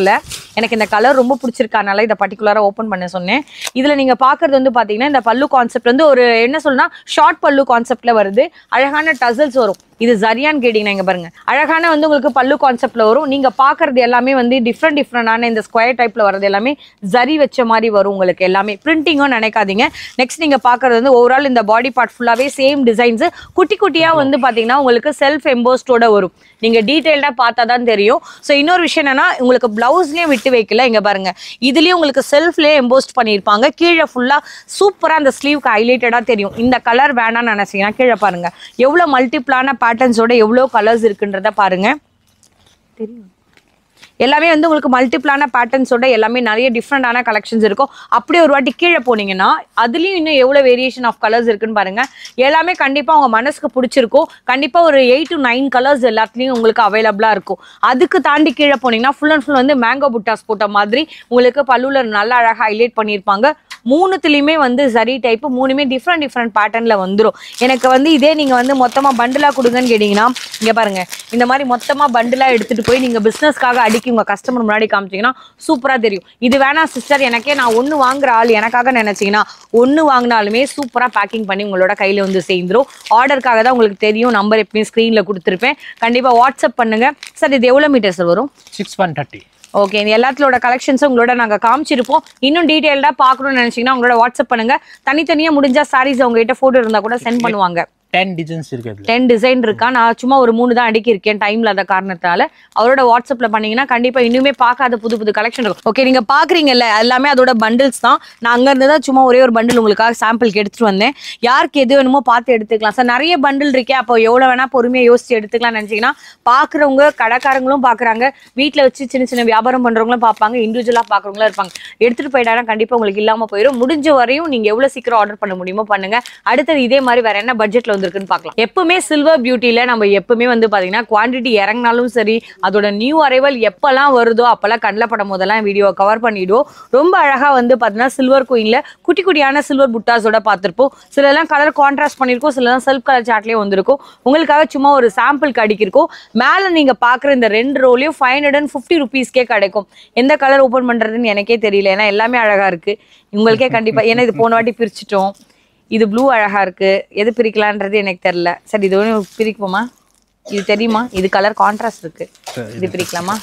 எனக்கு இந்த கலர் ரொம்ப பிடிச்சிருக்கனால இதை பர்டிகுலராக ஓப்பன் பண்ண சொன்னேன் இதில் நீங்கள் பார்க்குறது வந்து பார்த்தீங்கன்னா இந்த பல்லு கான்செப்ட் வந்து ஒரு என்ன சொல்லணும்னா ஷார்ட் பல்லு கான்செப்டில் வருது அழகான டசல்ஸ் வரும் இது சரியான்னு கேட்டிங்கன்னா இங்க பாருங்க அழகான வந்து உங்களுக்கு பல்லு கான்செப்ட்ல வரும் நீங்க பாக்குறது எல்லாமே வந்து டிஃப்ரெண்ட் டிஃப்ரெண்டான இந்த ஸ்கொயர் டைப்ல வர்றது எல்லாமே ஜரி வச்ச மாதிரி வரும் உங்களுக்கு எல்லாமே பிரிண்டிங்கும் நினைக்காதீங்க நெக்ஸ்ட் நீங்க பாக்குறது வந்து ஓவரால் இந்த பாடி பார்ட் ஃபுல்லாவே சேம் டிசைன்ஸ் குட்டி குட்டியா வந்து பாத்தீங்கன்னா உங்களுக்கு செல்ஃப் எம்போஸ்டோட வரும் நீங்க டீடைல்டா பார்த்தா தான் தெரியும் ஸோ இன்னொரு விஷயம் என்னன்னா உங்களுக்கு பிளவுஸ்லயும் விட்டு வைக்கல இங்க பாருங்க இதுலயும் உங்களுக்கு செல்ஃப்லயே எம்போஸ்ட் பண்ணியிருப்பாங்க கீழே ஃபுல்லா சூப்பரா அந்த ஸ்லீவ்க்கு ஹைலைட்டடா தெரியும் இந்த கலர் வேணாம்னு நினைச்சீங்கன்னா கீழே பாருங்க எவ்வளவு மல்டிப்ளான பேட்டர்ன்ஸோட எவ்வளோ கலர்ஸ் இருக்குன்றத பாருங்க தெரியும் எல்லாமே வந்து உங்களுக்கு மல்டிப்ளான பேட்டர்ன்ஸோட எல்லாமே நிறைய டிஃப்ரெண்டான கலெக்ஷன்ஸ் இருக்கும் அப்படியே ஒரு வாட்டி கீழே போனீங்கன்னா அதுலயும் இன்னும் எவ்வளவு வேரியேஷன் ஆஃப் கலர்ஸ் இருக்குன்னு பாருங்க எல்லாமே கண்டிப்பா உங்க மனசுக்கு பிடிச்சிருக்கும் கண்டிப்பா ஒரு எயிட் டு நைன் கலர்ஸ் எல்லாத்துலயும் உங்களுக்கு அவைலபிளா இருக்கும் அதுக்கு தாண்டி கீழே போனீங்கன்னா ஃபுல் அண்ட் ஃபுல் வந்து மேங்கோ புட்டாஸ் போட்ட மாதிரி உங்களுக்கு பல்லுல நல்லா அழகா ஹைலைட் பண்ணியிருப்பாங்க மூணுத்துலயுமே வந்து சரி டைப் மூணுமே டிஃப்ரெண்ட் டிஃப்ரெண்ட் பேட்டர்ன்ல வந்துரும் எனக்கு வந்து இதே நீங்க வந்து மொத்தமா பண்டிலா கொடுங்கன்னு கேட்டீங்கன்னா இங்க பாருங்க இந்த மாதிரி மொத்தமா பண்டிலா எடுத்துட்டு போய் நீங்க பிசினஸ்க்காக அடிக்கி உங்க கஸ்டமர் முன்னாடி காமிச்சீங்கன்னா சூப்பரா தெரியும் இது வேணாம் சிஸ்டர் எனக்கே நான் ஒண்ணு வாங்குற ஆள் எனக்காக நினைச்சீங்கன்னா ஒண்ணு வாங்கினாலுமே சூப்பரா பேக்கிங் பண்ணி உங்களோட கையில வந்து சேர்ந்துரும் ஆர்டருக்காக தான் உங்களுக்கு தெரியும் நம்பர் எப்பயும் ஸ்க்ரீன்ல கொடுத்துருப்பேன் கண்டிப்பா வாட்ஸ்அப் பண்ணுங்க சார் இது எவ்வளவு மீட்டர் சார் வரும் சிக்ஸ் ஒன் தேர்ட்டி ஓகே இந்த எல்லாத்தோட கலெக்ஷன்ஸும் உங்களோட நாங்க காமிச்சிருப்போம் இன்னும் டீடைல்டா பார்க்கணும்னு நினைச்சீங்கன்னா உங்களோட வாட்ஸ்அப் பண்ணுங்க தனித்தனியா முடிஞ்சா சாரீஸ் உங்ககிட்ட போட்டோ இருந்தா கூட சென்ட் பண்ணுவாங்க டென் டிசைன்ஸ் இருக்கு அதுல டென் டிசைன் இருக்கா நான் சும்மா ஒரு மூணு தான் அடிக்கிருக்கேன் டைம்ல அத காரணத்தால அவரோட வாட்ஸ்அப்ல பண்ணீங்கன்னா கண்டிப்பா இன்னுமே பார்க்காத புது புது கலெக்ஷன் இருக்கும் ஓகே நீங்க பாக்குறீங்கல்ல எல்லாமே அதோட பண்டில்ஸ் தான் நான் அங்க இருந்து தான் சும்மா ஒரே ஒரு பண்டில் உங்களுக்காக சாம்பிளுக்கு எடுத்துட்டு வந்தேன் யாருக்கு எது வேணுமோ பார்த்து எடுத்துக்கலாம் சார் நிறைய பண்டில் இருக்கே அப்போ எவ்வளவு வேணா பொறுமையா யோசிச்சு எடுத்துக்கலாம் நினைச்சீங்கன்னா பாக்குறவங்க கடைக்காரங்களும் பாக்குறாங்க வீட்ல வச்சு சின்ன சின்ன வியாபாரம் பண்றவங்களும் பார்ப்பாங்க இண்டிவிஜுவலா பாக்குறவங்களும் இருப்பாங்க எடுத்துட்டு போயிட்டாங்கன்னா கண்டிப்பா உங்களுக்கு இல்லாம போயிடும் முடிஞ்ச வரையும் நீங்க எவ்வளவு சீக்கிரம் ஆர்டர் பண்ண முடியுமோ பண்ணுங்க அடுத்தது இதே மாதிரி வேற என்ன பட்ஜெட்ல வந்திருக்குன்னு பார்க்கலாம் எப்பவுமே சில்வர் பியூட்டில நம்ம எப்பவுமே வந்து பாத்தீங்கன்னா குவாண்டிட்டி இறங்கினாலும் சரி அதோட நியூ அரைவல் எப்பெல்லாம் வருதோ அப்பெல்லாம் கண்ணில் படும் போதெல்லாம் வீடியோ கவர் பண்ணிடுவோம் ரொம்ப அழகா வந்து பாத்தீங்கன்னா சில்வர் கோயின்ல குட்டி குட்டியான சில்வர் புட்டாஸோட பார்த்திருப்போம் சிலலாம் கலர் கான்ட்ராஸ்ட் பண்ணியிருக்கோம் சிலலாம் செல்ஃப் கலர் சார்ட்லயே வந்திருக்கும் உங்களுக்காக சும்மா ஒரு சாம்பிள் அடிக்கிருக்கோம் மேல நீங்க பாக்குற இந்த ரெண்டு ரோலையும் ஃபைவ் ஹண்ட்ரட் அண்ட் ஃபிஃப்டி ருபீஸ்க்கே கிடைக்கும் எந்த கலர் ஓப்பன் பண்றதுன்னு எனக்கே தெரியல ஏன்னா எல்லாமே அழகா இருக்கு உங்களுக்கே கண்டிப்பா ஏன்னா இது போன வாட்டி பிரிச்சிட்டோம் இது ப்ளூ அழகா இருக்கு எது பிரிக்கலான்றது எனக்கு தெரியல சரி இது ஒன்று பிரிப்போமா இது தெரியுமா இது கலர் கான்ட்ராஸ்ட் இருக்கு இது பிரிக்கலாமா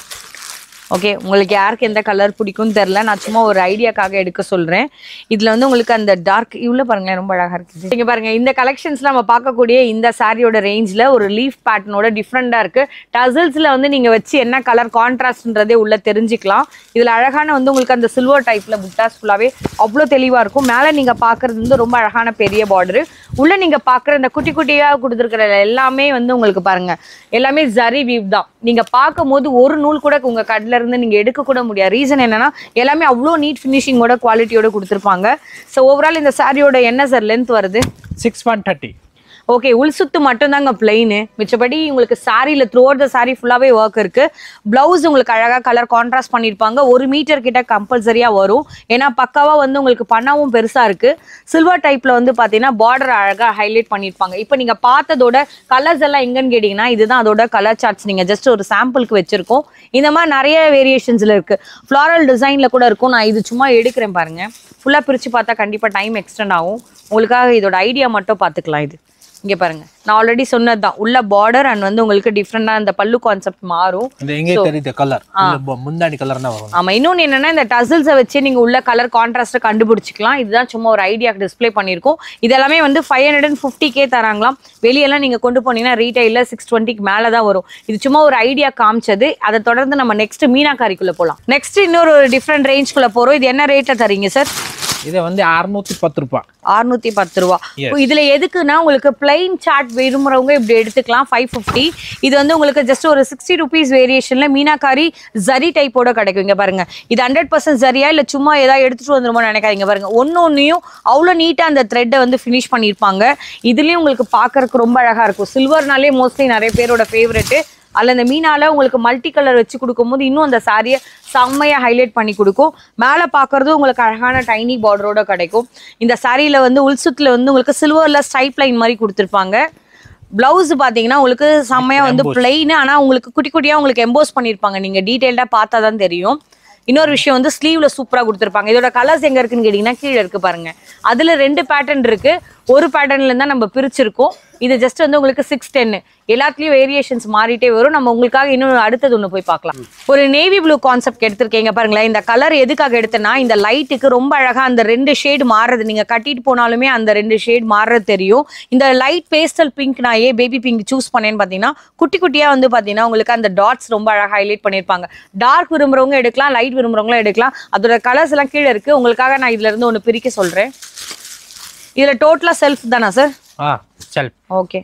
ஓகே உங்களுக்கு யாருக்கு எந்த கலர் பிடிக்கும்னு தெரில நான் சும்மா ஒரு ஐடியாக்காக எடுக்க சொல்றேன் இதுல வந்து உங்களுக்கு அந்த டார்க் இவ்வளோ பாருங்களேன் ரொம்ப அழகா இருக்குது நீங்க பாருங்க இந்த கலெக்ஷன்ஸ்ல நம்ம பார்க்கக்கூடிய இந்த சாரியோட ரேஞ்ச்ல ஒரு லீஃப் பேட்டர்னோட டிஃப்ரெண்டா இருக்கு டசல்ஸ்ல வந்து நீங்க வச்சு என்ன கலர் கான்ட்ராஸ்ட்ன்றதே உள்ள தெரிஞ்சுக்கலாம் இதுல அழகான வந்து உங்களுக்கு அந்த சில்வர் டைப்ல புட்டாஸ் ஃபுல்லாவே அவ்வளோ தெளிவா இருக்கும் மேல நீங்க பாக்குறது வந்து ரொம்ப அழகான பெரிய பார்டர் உள்ள நீங்க பாக்குற இந்த குட்டி குட்டியா கொடுத்துருக்கிற எல்லாமே வந்து உங்களுக்கு பாருங்க எல்லாமே ஜரி வீவ் தான் நீங்க பார்க்கும்போது ஒரு நூல் கூட உங்க கடல இருந்து நீங்க எடுக்க கூட முடியாது ரீசன் என்னன்னா எல்லாமே அவ்வளோ நீட் ஃபினிஷிங்கோட குவாலிட்டியோட கொடுத்துருப்பாங்க ஸோ ஓவரால் இந்த சாரியோட என்ன சார் லென்த் வருது சிக்ஸ் ஒன் தேர்ட்டி ஓகே உள் சுத்து மட்டும்தாங்க பிளெயின் மிச்சபடி உங்களுக்கு சாரியில் த்ரூ அவுட் த சாரி ஃபுல்லாகவே ஒர்க் இருக்கு பிளவுஸ் உங்களுக்கு அழகாக கலர் கான்ட்ராஸ்ட் பண்ணியிருப்பாங்க ஒரு மீட்டர் கிட்ட கம்பல்சரியாக வரும் ஏன்னா பக்காவாக வந்து உங்களுக்கு பண்ணாவும் பெருசாக இருக்கு சில்வர் டைப்பில் வந்து பார்த்தீங்கன்னா பார்டர் அழகாக ஹைலைட் பண்ணியிருப்பாங்க இப்போ நீங்கள் பார்த்ததோட கலர்ஸ் எல்லாம் எங்கன்னு கேட்டிங்கன்னா இதுதான் அதோட கலர் சார்ட்ஸ் நீங்கள் ஜஸ்ட் ஒரு சாம்பிளுக்கு வச்சிருக்கோம் இந்த மாதிரி நிறைய வேரியேஷன்ஸில் இருக்கு ஃப்ளாரல் டிசைனில் கூட இருக்கும் நான் இது சும்மா எடுக்கிறேன் பாருங்க ஃபுல்லாக பிரித்து பார்த்தா கண்டிப்பாக டைம் எக்ஸ்டெண்ட் ஆகும் உங்களுக்காக இதோட ஐடியா மட்டும் பார்த்துக்கலாம் இது இங்க பாருங்க நான் ஆல்ரெடி சொன்னதுதான் உள்ள பார்டர் அண்ட் வந்து உங்களுக்கு டிஃப்ரெண்டா இந்த பல்லு கான்செப்ட் மாறும் இந்த எங்கே தெரியுது கலர் முந்தாடி கலர் தான் வரும் ஆமா இன்னொன்னு என்னன்னா இந்த டசல்ஸை வச்சு நீங்க உள்ள கலர் கான்ட்ராஸ்ட்டை கண்டுபிடிச்சிக்கலாம் இதுதான் சும்மா ஒரு ஐடியாக்கு டிஸ்ப்ளே பண்ணியிருக்கோம் இதெல்லாமே வந்து ஃபைவ் ஹண்ட்ரட் அண்ட் ஃபிஃப்டி கே தராங்களாம் வெளியெல்லாம் நீங்க கொண்டு போனீங்கன்னா ரீட்டைல சிக்ஸ் டுவெண்ட்டிக்கு மேலே தான் வரும் இது சும்மா ஒரு ஐடியா காமிச்சது அதை தொடர்ந்து நம்ம நெக்ஸ்ட் மீனாக்காரிக்குள்ள போகலாம் நெக்ஸ்ட் இன்னொரு டிஃப்ரெண்ட் ரேஞ்ச்குள்ள போறோம் இது என்ன ரேட்ல தரீங்க சார் இது வந்து அறுநூத்தி பத்து ரூபாய் அறுநூத்தி பத்து ரூபா Yes. இப்போ இதுல எதுக்குன்னா உங்களுக்கு பிளைன் சார்ட் விரும்புறவங்க இப்படி எடுத்துக்கலாம் ஃபைவ் ஃபிஃப்டி இது வந்து உங்களுக்கு ஜஸ்ட் ஒரு சிக்ஸ்டி ருபீஸ் வேரியேஷன்ல மீனாக்காரி ஜரி டைப்போட கிடைக்கும் இங்க பாருங்க இது ஹண்ட்ரட் பர்சன்ட் சரியா இல்ல சும்மா ஏதாவது எடுத்துட்டு வந்துருமோ நினைக்காதீங்க பாருங்க ஒன்னு ஒன்னையும் அவ்வளோ நீட்டா அந்த த்ரெட்டை வந்து ஃபினிஷ் பண்ணியிருப்பாங்க இதுலயும் உங்களுக்கு பார்க்கறதுக்கு ரொம்ப அழகா இருக்கும் சில்வர்னாலே மோஸ்ட்லி நிறைய பேரோட ஃபேவரெட்டு அதில் இந்த மீனால உங்களுக்கு மல்டி கலர் வச்சு கொடுக்கும்போது இன்னும் அந்த சாரியை செம்மையா ஹைலைட் பண்ணி கொடுக்கும் மேலே பார்க்கறது உங்களுக்கு அழகான டைனி பார்டரோட கிடைக்கும் இந்த சாரியில வந்து உள்சுத்துல வந்து உங்களுக்கு சில்வர்ல ஸ்டைப் லைன் மாதிரி கொடுத்துருப்பாங்க பிளவுஸ் பாத்தீங்கன்னா உங்களுக்கு செம்மையா வந்து பிளெயின் ஆனா உங்களுக்கு குட்டி குட்டியா உங்களுக்கு எம்போஸ் பண்ணியிருப்பாங்க நீங்க டீடைல்டா பார்த்தா தான் தெரியும் இன்னொரு விஷயம் வந்து ஸ்லீவ்ல சூப்பரா கொடுத்துருப்பாங்க இதோட கலர்ஸ் எங்க இருக்குன்னு கேட்டீங்கன்னா கீழே இருக்கு பாருங்க அதுல ரெண்டு பேட்டர்ன் இருக்கு ஒரு பேட்டர்ன்ல இருந்தா நம்ம பிரிச்சிருக்கோம் இது ஜஸ்ட் வந்து உங்களுக்கு சிக்ஸ் டென் எல்லாத்துலயும் வேரியேஷன்ஸ் மாறிட்டே வரும் நம்ம உங்களுக்காக இன்னும் அடுத்தது ஒன்று போய் பார்க்கலாம் ஒரு நேவி ப்ளூ கான்செப்ட் எடுத்திருக்கீங்க பாருங்களேன் இந்த கலர் எதுக்காக எடுத்தேன்னா இந்த லைட்டுக்கு ரொம்ப அழகா அந்த ரெண்டு ஷேடு மாறுறது நீங்க கட்டிட்டு போனாலுமே அந்த ரெண்டு ஷேட் மாறுறது தெரியும் இந்த லைட் பேஸ்டல் பிங்க் நான் ஏன் பேபி பிங்க் சூஸ் பண்ணேன்னு பார்த்தீங்கன்னா குட்டி குட்டியா வந்து பார்த்தீங்கன்னா உங்களுக்கு அந்த டாட்ஸ் ரொம்ப அழகா ஹைலைட் பண்ணியிருப்பாங்க டார்க் விரும்புறவங்க எடுக்கலாம் லைட் விரும்புறவங்களும் எடுக்கலாம் அதோட கலர்ஸ் எல்லாம் கீழே இருக்கு உங்களுக்காக நான் இதுல இருந்து ஒன்று பிரிக்க சொல்றேன் இதுல டோட்டலா செல்ஃப் தானா சார் ஆ செல் ஓகே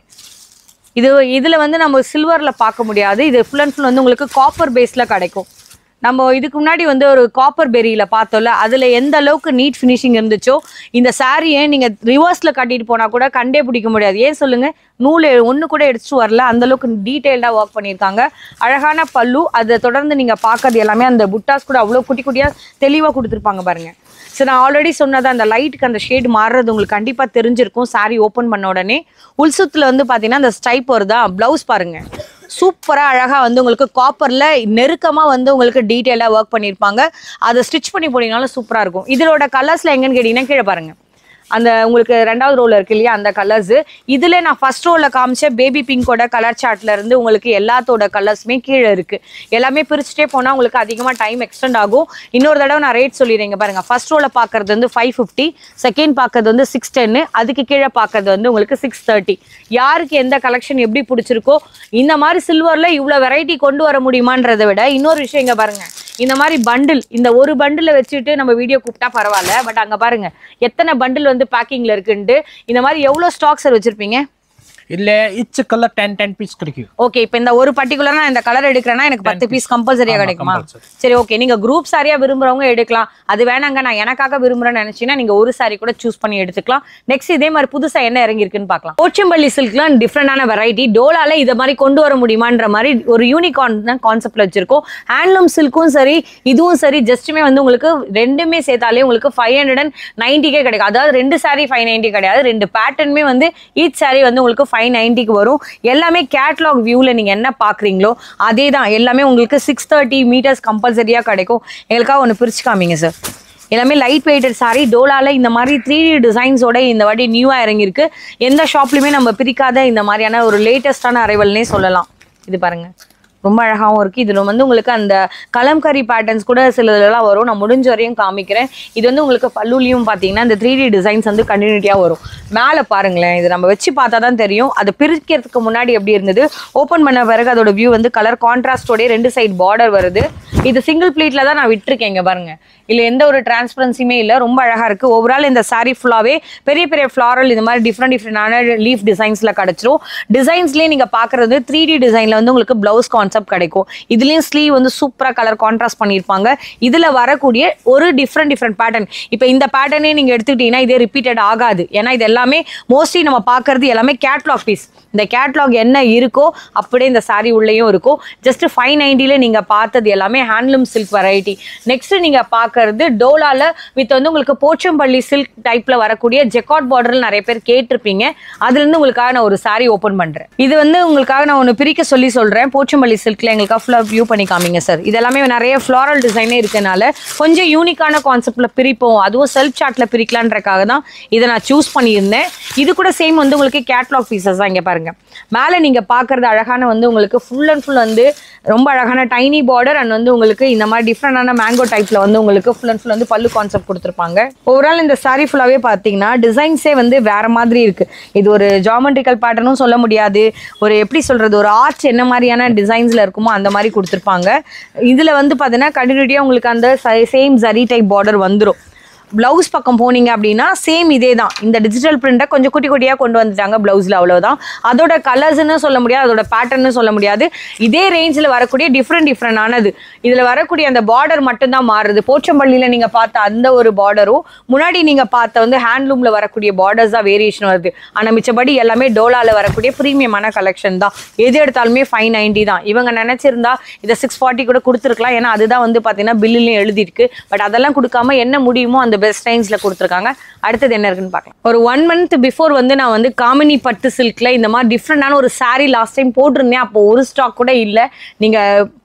இது இதில் வந்து நம்ம சில்வரில் பார்க்க முடியாது இது ஃபுல் அண்ட் ஃபுல் வந்து உங்களுக்கு காப்பர் பேஸில் கிடைக்கும் நம்ம இதுக்கு முன்னாடி வந்து ஒரு காப்பர் பெரியில் பார்த்தோம்ல அதில் எந்த அளவுக்கு நீட் ஃபினிஷிங் இருந்துச்சோ இந்த சாரியை நீங்கள் ரிவர்ஸில் கட்டிட்டு போனால் கூட கண்டே பிடிக்க முடியாது ஏன் சொல்லுங்கள் நூல் ஒன்று கூட எடுத்துட்டு வரல அந்த அளவுக்கு டீட்டெயில்டாக ஒர்க் பண்ணியிருக்காங்க அழகான பல்லு அதை தொடர்ந்து நீங்கள் பார்க்கறது எல்லாமே அந்த புட்டாஸ் கூட அவ்வளோ குட்டி குட்டியாக தெளிவாக கொடுத்துருப்பாங்க பாருங்க சரி நான் ஆல்ரெடி சொன்னது அந்த லைட்டுக்கு அந்த ஷேட் மாறுறது உங்களுக்கு கண்டிப்பாக தெரிஞ்சிருக்கும் saree ஓப்பன் பண்ண உடனே உள்சுத்தில் வந்து பார்த்தீங்கன்னா அந்த ஸ்டைப் வருதா ப்ளவுஸ் பாருங்க சூப்பராக அழகாக வந்து உங்களுக்கு காப்பரில் நெருக்கமாக வந்து உங்களுக்கு டீட்டெயிலாக ஒர்க் பண்ணியிருப்பாங்க அதை ஸ்டிச் பண்ணி போனீங்கனாலும் சூப்பராக இருக்கும் இதோட கலர்ஸில் எங்கன்னு கேட்டிங்கன்னா கீழே பாருங்க அந்த உங்களுக்கு ரெண்டாவது ரோல இருக்கு இல்லையா அந்த கலர்ஸ் இதுல நான் ஃபர்ஸ்ட் ரோல காமிச்ச பேபி பிங்கோட கலர் சார்ட்ல இருந்து உங்களுக்கு எல்லாத்தோட கலர்ஸுமே கீழே இருக்கு எல்லாமே பிரிச்சுட்டே போனா உங்களுக்கு அதிகமா டைம் எக்ஸ்டெண்ட் ஆகும் இன்னொரு தடவை நான் ரேட் சொல்லிடுறேங்க பாருங்க ஃபர்ஸ்ட் ரோல பாக்குறது வந்து ஃபைவ் ஃபிஃப்டி செகண்ட் பாக்குறது வந்து சிக்ஸ் டென்னு அதுக்கு கீழே பாக்குறது வந்து உங்களுக்கு சிக்ஸ் தேர்ட்டி யாருக்கு எந்த கலெக்ஷன் எப்படி பிடிச்சிருக்கோ இந்த மாதிரி சில்வர்ல இவ்வளவு வெரைட்டி கொண்டு வர முடியுமான்றதை விட இன்னொரு விஷயம் இங்க பாருங்க இந்த மாதிரி பண்டில் இந்த ஒரு பண்டில் வச்சுட்டு நம்ம வீடியோ கூப்பிட்டா பரவாயில்ல பட் அங்க பாருங்க எத்தனை பண்டில் வந்து பேக்கிங்ல இருக்குன்ட்டு இந்த மாதிரி எவ்வளவு ஸ்டாக் சார் வச்சிருப்பீங்க இல்ல each colour ten ten piece கிடைக்கும் ஓகே இப்போ இந்த ஒரு பர்டிகுலரா நான் இந்த கலர் எடுக்கிறேன்னா எனக்கு பத்து பீஸ் கம்பல்சரியா ஆமா, கிடைக்குமா compulsory. சரி ஓகே நீங்க குரூப் சாரியா விரும்புறவங்க எடுக்கலாம் அது வேணாங்க நான் எனக்காக விரும்புறேன்னு நினைச்சீங்கன்னா நீங்க ஒரு சாரி கூட சூஸ் பண்ணி எடுத்துக்கலாம் நெக்ஸ்ட் இதே மாதிரி புதுசா என்ன இறங்கியிருக்குன்னு பார்க்கலாம் போச்சம்பள்ளி சில்க்லாம் டிஃப்ரெண்டான வெரைட்டி டோலால இதை மாதிரி கொண்டு வர முடியுமான்ற மாதிரி ஒரு யூனிகான் தான் கான்செப்ட்ல வச்சிருக்கோம் ஹேண்ட்லூம் சில்க்கும் சரி இதுவும் சரி ஜஸ்ட்டுமே வந்து உங்களுக்கு ரெண்டுமே சேர்த்தாலே உங்களுக்கு ஃபைவ் ஹண்ட்ரட் அண்ட் நைன்டிக்கே கிடைக்கும் அதாவது ரெண்டு சாரி ஃபைவ் நைன்டி கிடையாது ரெண்டு பேட்டர்னுமே வந்து ஈச் சாரி வந்து உங்களுக்கு ஃபைவ் நைன்ட்டிக்கு வரும் எல்லாமே கேட்லாக் வியூவில் நீங்கள் என்ன பார்க்குறீங்களோ அதே தான் எல்லாமே உங்களுக்கு சிக்ஸ் தேர்ட்டி மீட்டர்ஸ் கம்பல்சரியாக கிடைக்கும் எங்களுக்காக ஒன்று பிரிச்சு காமிங்க சார் எல்லாமே லைட் வெயிட்டட் சாரி டோலால இந்த மாதிரி த்ரீ டி டிசைன்ஸோட இந்த வாட்டி நியூவாக இறங்கியிருக்கு எந்த ஷாப்லையுமே நம்ம பிரிக்காத இந்த மாதிரியான ஒரு லேட்டஸ்டான அரைவல்னே சொல்லலாம் இது பாருங்க ரொம்ப அழகாகவும் இருக்குது இதில் வந்து உங்களுக்கு அந்த கலம்கரி பேட்டர்ன்ஸ் கூட சிலதெல்லாம் வரும் நான் முடிஞ்ச வரையும் காமிக்கிறேன் இது வந்து உங்களுக்கு பல்லுலையும் பார்த்தீங்கன்னா இந்த த்ரீ டி டிசைன்ஸ் வந்து கண்டினியூட்டியாக வரும் மேலே பாருங்களேன் இது நம்ம வச்சு பார்த்தா தான் தெரியும் அது பிரிக்கிறதுக்கு முன்னாடி எப்படி இருந்தது ஓப்பன் பண்ண பிறகு அதோட வியூ வந்து கலர் கான்ட்ராஸ்டோடய ரெண்டு சைடு பார்டர் வருது இது சிங்கிள் ப்ளீட்ல தான் நான் விட்டுருக்கேன் இங்க பாருங்க இல்ல எந்த ஒரு டிரான்ஸ்பரன்சியுமே இல்ல ரொம்ப அழகா இருக்கு ஓவரால் இந்த saree ஃபுல்லாவே பெரிய பெரிய ஃப்ளாரல் இந்த மாதிரி டிஃப்ரெண்ட் டிஃப்ரெண்டான லீஃப் டிசைன்ஸ்ல கிடைச்சிரும் டிசைன்ஸ்லயே நீங்க பாக்குறது த்ரீ டி டிசைன்ல வந்து உங்களுக்கு பிளவுஸ் கான்செப்ட் கிடைக்கும் இதுலயும் ஸ்லீவ் வந்து சூப்பரா கலர் கான்ட்ராஸ்ட் பண்ணியிருப்பாங்க இதுல வரக்கூடிய ஒரு டிஃப்ரெண்ட் டிஃப்ரெண்ட் பேட்டர்ன் இப்போ இந்த பேட்டர்னே நீங்க எடுத்துக்கிட்டீங்கன்னா இதே ரிப்பீட்டட் ஆகாது ஏன்னா இது எல்லாமே மோஸ்ட்லி நம்ம பார்க்கறது எல்லாமே கேட்லாக் பீஸ் இந்த கேட்லாக் என்ன இருக்கோ அப்படியே இந்த saree உள்ளேயும் இருக்கும் ஜஸ்ட் ஃபைவ் நைன்ட்டில நீங்க பார்த்தது எல்லாமே ஹேண்ட்லூம் சில்க் வெரைட்டி நெக்ஸ்ட் நீங்க பார்க்கறது டோலால வித் வந்து உங்களுக்கு போச்சம்பள்ளி சில்க் டைப்ல வரக்கூடிய ஜெக்காட் பார்டர்ல நிறைய பேர் கேட்டிருப்பீங்க அதுல இருந்து உங்களுக்காக நான் ஒரு saree ஓபன் பண்றேன் இது வந்து உங்களுக்காக நான் ஒன்று பிரிக்க சொல்லி சொல்றேன் போச்சம்பள்ளி சில்க்ல எங்களுக்காக ஃபுல்லாக வியூ பண்ணி காமிங்க சார் இது எல்லாமே நிறைய ஃப்ளாரல் டிசைனே இருக்கனால கொஞ்சம் யூனிக்கான கான்செப்ட்ல பிரிப்போம் அதுவும் செல்ஃப் சார்ட்ல பிரிக்கலான்றக்காக தான் இதை நான் சூஸ் பண்ணியிருந்தேன் இது கூட சேம் வந்து உங்களுக்கு கேட்லாக் பீசஸ் தான் இங்க பாருங்க மேலே நீங்க பார்க்கறது அழகான வந்து உங்களுக்கு ஃபுல் அண்ட் ஃபுல் வந்து ரொம்ப அழகான டைனி பார்டர் அண்ட் வந்து உங்களுக்கு இந்த மாதிரி டிஃப்ரெண்டான மேங்கோ டைப்ல வந்து உங்களுக்கு ஃபுல் அண்ட் ஃபுல் வந்து பல்லு கான்செப்ட் கொடுத்துருப்பாங்க ஓவரால் இந்த saree ஃபுல்லாவே பார்த்தீங்கன்னா டிசைன்ஸே வந்து வேற மாதிரி இருக்கு இது ஒரு ஜாமெட்ரிக்கல் பேட்டர்னும் சொல்ல முடியாது ஒரு எப்படி சொல்றது ஒரு ஆர்ச் என்ன மாதிரியான டிசைன்ஸ்ல இருக்குமோ அந்த மாதிரி கொடுத்துருப்பாங்க இதுல வந்து பார்த்தீங்கன்னா கண்டினியூட்டியா உங்களுக்கு அந்த சேம் ஜரி டைப் பார்டர் வந்துரும் பிளவுஸ் பக்கம் போனீங்க அப்படின்னா சேம் இதே தான் இந்த டிஜிட்டல் பிரிண்டை கொஞ்சம் குட்டி குட்டியாக கொண்டு வந்துட்டாங்க பிளவுஸில் அவ்வளோதான் அதோட கலர்ஸ்னு சொல்ல முடியாது அதோட பேட்டர்னு சொல்ல முடியாது இதே ரேஞ்சில் வரக்கூடிய டிஃப்ரெண்ட் டிஃப்ரெண்டானது இதில் வரக்கூடிய அந்த பார்டர் மட்டும்தான் மாறுது போச்சம்பள்ளியில் நீங்கள் பார்த்த அந்த ஒரு பார்டரும் முன்னாடி நீங்கள் பார்த்த வந்து ஹேண்ட்லூமில் வரக்கூடிய பார்டர்ஸ் தான் வேரியேஷன் வருது ஆனால் மிச்சபடி எல்லாமே டோலாவில் வரக்கூடிய ப்ரீமியமான கலெக்ஷன் தான் எது எடுத்தாலுமே ஃபைவ் நைன்ட்டி தான் இவங்க நினச்சிருந்தா இதை சிக்ஸ் ஃபார்ட்டி கூட கொடுத்துருக்கலாம் ஏன்னா அதுதான் வந்து பார்த்தீங்கன்னா பில்லுலையும் எழுதியிருக்கு பட் அதெல்லாம் கொடுக்காம என்ன முடியுமோ அந்த பெஸ்ட் ரேஞ்சில் கொடுத்துருக்காங்க அடுத்தது என்ன இருக்குன்னு பார்க்கலாம் ஒரு ஒன் மந்த் பிஃபோர் வந்து நான் வந்து காமினி பட்டு சில்க்ல இந்த மாதிரி டிஃப்ரெண்டான ஒரு saree லாஸ்ட் டைம் போட்டிருந்தேன் அப்போ ஒரு ஸ்டாக் கூட இல்லை நீங்கள்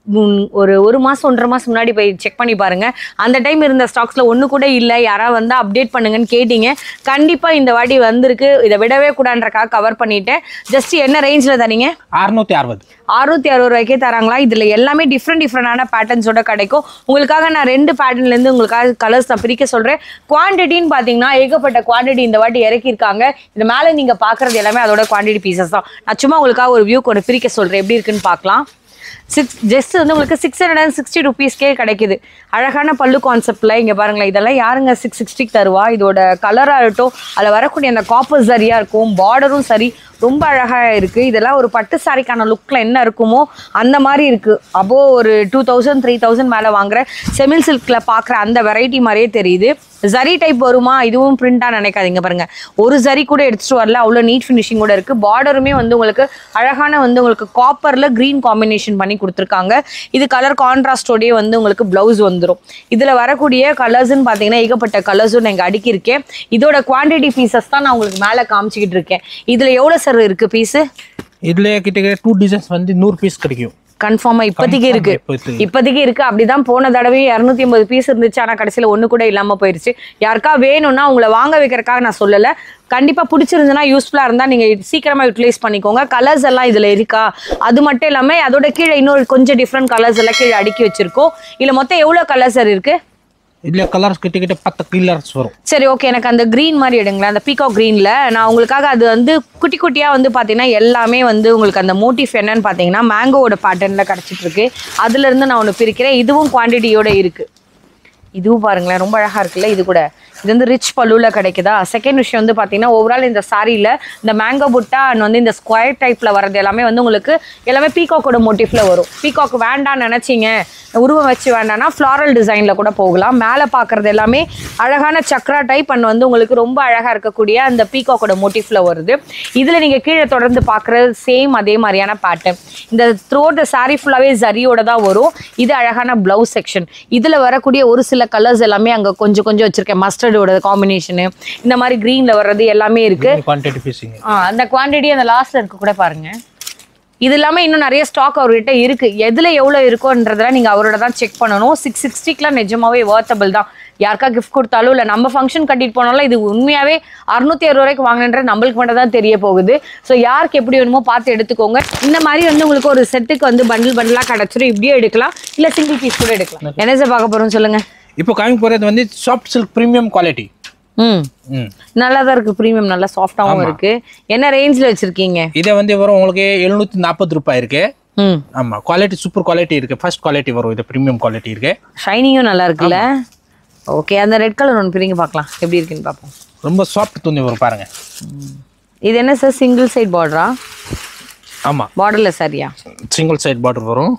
உம், ஒரு ஒரு மாசம் ஒன்றரை மாசம் முன்னாடி போய் செக் பண்ணி பாருங்க அந்த டைம் இருந்த ஸ்டாக்ஸ்ல ஒண்ணு கூட இல்லை யாராவது வந்தா அப்டேட் பண்ணுங்கன்னு கேட்டீங்க கண்டிப்பா இந்த வாட்டி வந்திருக்கு இதை விடவே கூடாதுன்றக்காக கவர் பண்ணிட்டேன் ஜஸ்ட் என்ன ரேஞ்சில் தரீங்க அறுநூத்தி அறுபது அறுநூத்தி அறுபது ரூபாய்க்கே தராங்களா இதுல எல்லாமே டிஃப்ரெண்ட் டிஃப்ரெண்டான பேட்டர்ன்ஸோட கிடைக்கும் உங்களுக்காக நான் ரெண்டு பேட்டர்ன்ல இருந்து உங்களுக்காக கலர்ஸ் நான் பிரிக்க சொல்றேன் குவான்டிட்டின்னு பாத்தீங்கன்னா ஏகப்பட்ட குவான்டிட்டி இந்த வாட்டி இறக்கியிருக்காங்க இது மேல நீங்க பாக்குறது எல்லாமே அதோட குவான்டிட்டி பீசஸ் தான் நான் சும்மா உங்களுக்காக ஒரு வியூ கொண்டு பிரிக்க சொல்றேன் எப்படி இருக்குன்னு பார்க்கலாம் சிக்ஸ் ஜஸ்ட் வந்து உங்களுக்கு சிக்ஸ் ஹண்ட்ரட் அண்ட் சிக்ஸ்டி ருபீஸ்க்கே கிடைக்குது அழகான பல்லு கான்செப்ட்ல இங்க பாருங்களேன் இதெல்லாம் யாருங்க சிக்ஸ் சிக்ஸ்டிக்கு தருவா இதோட கலராக இருக்கட்டும் அதில் வரக்கூடிய அந்த காப்பர் சரியா இருக்கும் பார்டரும் சரி ரொம்ப அழகா இருக்கு இதெல்லாம் ஒரு பட்டு சாரிக்கான லுக்ல என்ன இருக்குமோ அந்த மாதிரி இருக்கு அப்போ ஒரு டூ தௌசண்ட் த்ரீ தௌசண்ட் மேல வாங்குற செமில் சில்க்ல பாக்குற அந்த வெரைட்டி மாதிரியே தெரியுது ஜரி டைப் வருமா இதுவும் பிரிண்டா நினைக்காதீங்க பாருங்க ஒரு ஜரி கூட எடுத்துட்டு வரல அவ்வளோ நீட் ஃபினிஷிங் கூட இருக்கு பார்டருமே வந்து உங்களுக்கு அழகான வந்து உங்களுக்கு காப்பர்ல கிரீன் காம்பினேஷன் பண்ணி கொடுத்துருக்காங்க இது கலர் கான்ட்ராஸ்டோடயே வந்து உங்களுக்கு பிளவுஸ் வந்துடும் இதுல வரக்கூடிய கலர்ஸ்ன்னு பாத்தீங்கன்னா ஏகப்பட்ட கலர்ஸும் நான் இங்க அடுக்கியிருக்கேன் இதோட குவான்டிட்டி பீசஸ் தான் நான் உங்களுக்கு மேல காமிச்சிக்கிட்டு இருக்கேன் இதுல எவ்வளவு சார் இருக்கு பீஸ் இதுல கிட்ட டூ டிசைன்ஸ் வந்து நூறு பீஸ் கிடைக்கும் கன்ஃபார்மா இப்போதைக்கு Confirm இருக்கு இப்போதைக்கு. இப்போதைக்கு இருக்கு அப்படிதான் போன தடவையும் இரநூத்தி ஐம்பது பீஸ் இருந்துச்சு ஆனா கடைசியில ஒண்ணு கூட இல்லாம போயிருச்சு யாருக்கா வேணும்னா உங்களை வாங்க வைக்கிறதுக்காக நான் சொல்லல கண்டிப்பா பிடிச்சிருந்துன்னா யூஸ்ஃபுல்லா இருந்தா நீங்க சீக்கிரமா யூட்டிலைஸ் பண்ணிக்கோங்க கலர்ஸ் எல்லாம் இதுல இருக்கா அது மட்டும் இல்லாம அதோட கீழே இன்னொரு கொஞ்சம் டிஃப்ரெண்ட் கலர்ஸ் எல்லாம் கீழே அடுக்கி வச்சிருக்கோம் இதுல மொத்தம் எவ்வளவு கலர்ஸ் இருக்கு இதுல கலர்ஸ் கிட்ட கிட்ட பத்து கலர்ஸ் வரும் சரி ஓகே எனக்கு அந்த க்ரீன் மாதிரி எடுங்களேன் அந்த பீகாக் க்ரீனில் நான் உங்களுக்காக அது வந்து குட்டி குட்டியாக வந்து பார்த்தீங்கன்னா எல்லாமே வந்து உங்களுக்கு அந்த மோட்டிவ் என்னன்னு பார்த்தீங்கன்னா மேங்கோவோட பேட்டர்னில் கிடச்சிட்டு இருக்கு அதுலேருந்து நான் ஒன்று பிரிக்கிறேன் இதுவும் குவான்டிட்டியோட இருக்கு இதுவும் பாருங்களேன் ரொம்ப அழகாக இருக்குல்ல இது கூட இது வந்து ரிச் பல்லுவில் கிடைக்குதா செகண்ட் விஷயம் வந்து பார்த்தீங்கன்னா ஓவரால் இந்த சாரியில் இந்த மேங்கோ புட்டா and வந்து இந்த ஸ்கொயர் டைப்பில் வர்றது எல்லாமே வந்து உங்களுக்கு எல்லாமே பீகாக்கோட மோட்டிஃபில் வரும் பீகாக் வேண்டாம்னு நினச்சிங்க உருவம் வச்சு வேண்டாம்னா ஃப்ளாரல் டிசைனில் கூட போகலாம் மேலே பார்க்குறது எல்லாமே அழகான சக்ரா டைப் அண்ட் வந்து உங்களுக்கு ரொம்ப அழகாக இருக்கக்கூடிய அந்த பீகாக்கோட மோட்டிஃபில் வருது இதில் நீங்கள் கீழே தொடர்ந்து பார்க்குறது சேம் அதே மாதிரியான பேட்டர்ன் இந்த த்ரோ த சாரி ஃபுல்லாகவே ஜரியோட தான் வரும் இது அழகான ப்ளவுஸ் செக்ஷன் இதில் வரக்கூடிய ஒரு சில கலர்ஸ் எல்லாமே அங்கே கொஞ்சம் கொஞ்சம் வச்சுருக்கேன் மஸ்டர்டோட காம்பினேஷனு இந்த மாதிரி க்ரீனில் வர்றது எல்லாமே இருக்குது குவான்டிட்டி பீஸிங்க ஆ அந்த குவான்டிட்டி அந்த லாஸ்ட்ல இருக்க கூட பாருங்க இது இல்லாமல் இன்னும் நிறைய ஸ்டாக் அவர்கிட்ட இருக்கு எதுல எவ்வளோ இருக்கோன்றதெல்லாம் நீங்க அவரோட தான் செக் பண்ணணும் சிக்ஸ் சிக்ஸ்டிக்குலாம் நிஜமாவே வர்த்தபிள் தான் யாருக்கா கிஃப்ட் கொடுத்தாலும் இல்லை நம்ம ஃபங்க்ஷன் கட்டிட்டு போனாலும் இது உண்மையாவே அறுநூத்தி அறுபது ரூபாய்க்கு வாங்கினன்ற நம்மளுக்கு மட்டும் தான் தெரிய போகுது ஸோ யாருக்கு எப்படி வேணுமோ பார்த்து எடுத்துக்கோங்க இந்த மாதிரி வந்து உங்களுக்கு ஒரு செட்டுக்கு வந்து பண்டில் பண்டிலாக கிடச்சிரும் இப்படியே எடுக்கலாம் இல்லை சிங்கிள் பீஸ் கூட எடுக்கலாம் என்ன சார் பார்க்க போறோம் சொல்லுங்க இப்போ காமி போறது வந்து சாஃப்ட் சில்க் பிரீமியம் குவாலிட்டி ம் ம் நல்லா தான் இருக்கு ப்ரீமியம் நல்லா சாஃப்டாகவும் இருக்கு என்ன ரேஞ்சில் வச்சிருக்கீங்க இதை வந்து வரும் உங்களுக்கு எழுநூத்தி நாற்பது ரூபாய் இருக்கு ம் ஆமா குவாலிட்டி சூப்பர் குவாலிட்டி இருக்கு ஃபர்ஸ்ட் குவாலிட்டி வரும் இது பிரீமியம் குவாலிட்டி இருக்கு ஷைனிங்கும் நல்லா இருக்குல்ல ஓகே அந்த ரெட் கலர் ஒன்று பிரிங்க பார்க்கலாம் எப்படி இருக்குன்னு பார்ப்போம் ரொம்ப சாஃப்ட் துணி வரும் பாருங்க இது என்ன சார் சிங்கிள் சைட் பார்டரா ஆமா பார்டரில் சரியா சிங்கிள் சைட் பார்டர் வரும்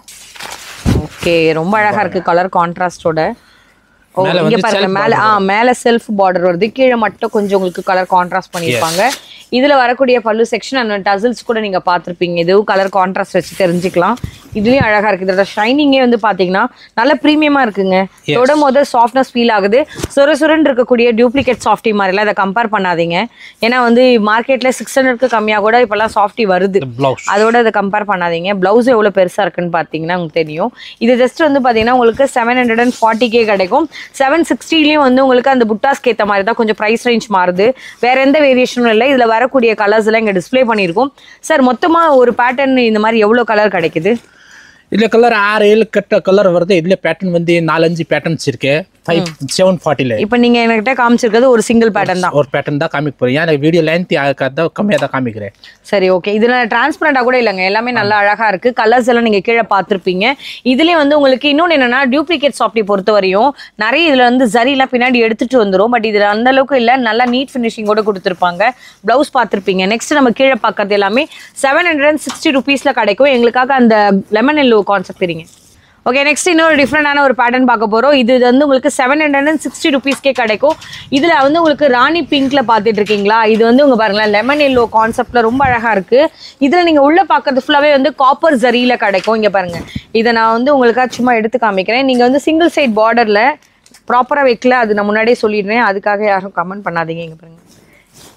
ஓகே ரொம்ப அழகா இருக்கு கலர் கான்ட்ராஸ்டோட ஓ மேல இங்க வந்து பாருங்க self மேல ஆ மேல செல்ஃப் பார்டர் வருது கீழே மட்டும் கொஞ்சம் உங்களுக்கு கலர் கான்ட்ராஸ்ட் பண்ணிருப்பாங்க இதுல வரக்கூடிய பல்லு செக்ஷன் அந்த டசில்ஸ் கூட நீங்க பார்த்திருப்பீங்க இதுவும் கலர் கான்ட்ராஸ்ட் வச்சு தெரிஞ்சுக்கலாம் இதுலயும் அழகா இருக்கு இதோட ஷைனிங்கே வந்து பாத்தீங்கன்னா நல்ல பிரீமியமா இருக்குங்க தொடும் போது சாஃப்ட்னஸ் ஃபீல் ஆகுது சுர சுரன்னு இருக்கக்கூடிய டூப்ளிகேட் சாஃப்டி மாதிரிலாம் இதை கம்பேர் பண்ணாதீங்க ஏன்னா வந்து மார்க்கெட்ல சிக்ஸ் ஹண்ட்ரட்க்கு கம்மியா கூட இப்பெல்லாம் சாஃப்டி வருது பிளவுஸ் அதோட இதை கம்பேர் பண்ணாதீங்க பிளவுஸ் எவ்வளோ பெருசாக இருக்குன்னு பார்த்தீங்கன்னா உங்களுக்கு தெரியும் இது ஜஸ்ட் வந்து பார்த்தீங்கன்னா உங்களுக்கு செவன் ஹண்ட்ரட் அண்ட் ஃபார்ட்டிக்கே கிடைக்கும் செவன் சிக்ஸ்டிலையும் வந்து உங்களுக்கு அந்த புட்டாஸ்க்கு ஏற்ற மாதிரி தான் கொஞ்சம் ப்ரைஸ் ரேஞ்ச் மாறுது வேற எந்த வேரியேஷனும் இல்லை இதில் வரக்கூடிய கலர்ஸ் எல்லாம் இங்கே டிஸ்ப்ளே பண்ணியிருக்கோம் சார் மொத்தமாக ஒரு பேட்டர்ன் இந்த மாதிரி எவ்வளோ கலர் கிடைக்குது இதுல கலர் ஆறு ஏழு கட்ட கலர் வருது இதுல பேட்டர்ன் வந்து நாலஞ்சு பேட்டர்ன்ஸ் இருக்கு ஃபைவ் செவன் ஃபார்ட்டில இப்போ நீங்கள் என்கிட்ட காமிச்சிருக்கிறது ஒரு சிங்கிள் பேட்டர்ன் தான் ஒரு பேட்டர்ன் தான் காமிக்க போறேன் ஏன்னா வீடியோ லென்த் ஆகாத கம்மியாக தான் காமிக்கிறேன் சரி ஓகே இதுல டிரான்ஸ்பரண்டா கூட இல்லைங்க எல்லாமே நல்லா அழகா இருக்கு கலர்ஸ் எல்லாம் நீங்க கீழே பார்த்திருப்பீங்க இதுலயும் வந்து உங்களுக்கு இன்னொன்னு என்னன்னா டூப்ளிகேட் சாஃப்டி பொறுத்த வரையும் நிறைய இதுல வந்து ஜரிலாம் பின்னாடி எடுத்துட்டு வந்துரும் பட் இதுல அந்த அளவுக்கு இல்ல நல்லா நீட் ஃபினிஷிங் கூட கொடுத்துருப்பாங்க பிளவுஸ் பார்த்திருப்பீங்க நெக்ஸ்ட் நம்ம கீழே பார்க்கறது எல்லாமே செவன் ஹண்ட்ரட் அண்ட் சிக்ஸ்டி ருபீஸ்ல கிடைக்கும் எங்களுக்காக அந்த லெமன் எல்லோ கான்செப்ட் தெரியுங்க ஓகே நெக்ஸ்ட் இன்னொரு டிஃப்ரெண்டான ஒரு பேட்டர்ன் பார்க்க போறோம் இது வந்து உங்களுக்கு செவன் ஹண்ட்ரட் அண்ட் சிக்ஸ்டி ருபீஸ்க்கே கிடைக்கும் இதுல வந்து உங்களுக்கு ராணி பிங்க்ல பார்த்துட்டு இருக்கீங்களா இது வந்து உங்க பாருங்களேன் லெமன் எல்லோ கான்செப்ட்ல ரொம்ப அழகா இருக்கு இதுல நீங்க உள்ள பார்க்கறது ஃபுல்லாவே வந்து காப்பர் ஜரியில கிடைக்கும் இங்க பாருங்க இதை நான் வந்து உங்களுக்காக சும்மா எடுத்து காமிக்கிறேன் நீங்க வந்து சிங்கிள் சைட் பார்டர்ல ப்ராப்பரா வைக்கல அது நான் முன்னாடியே சொல்லிடுறேன் அதுக்காக யாரும் கமெண்ட் பண்ணாதீங்க இங்க பாருங்க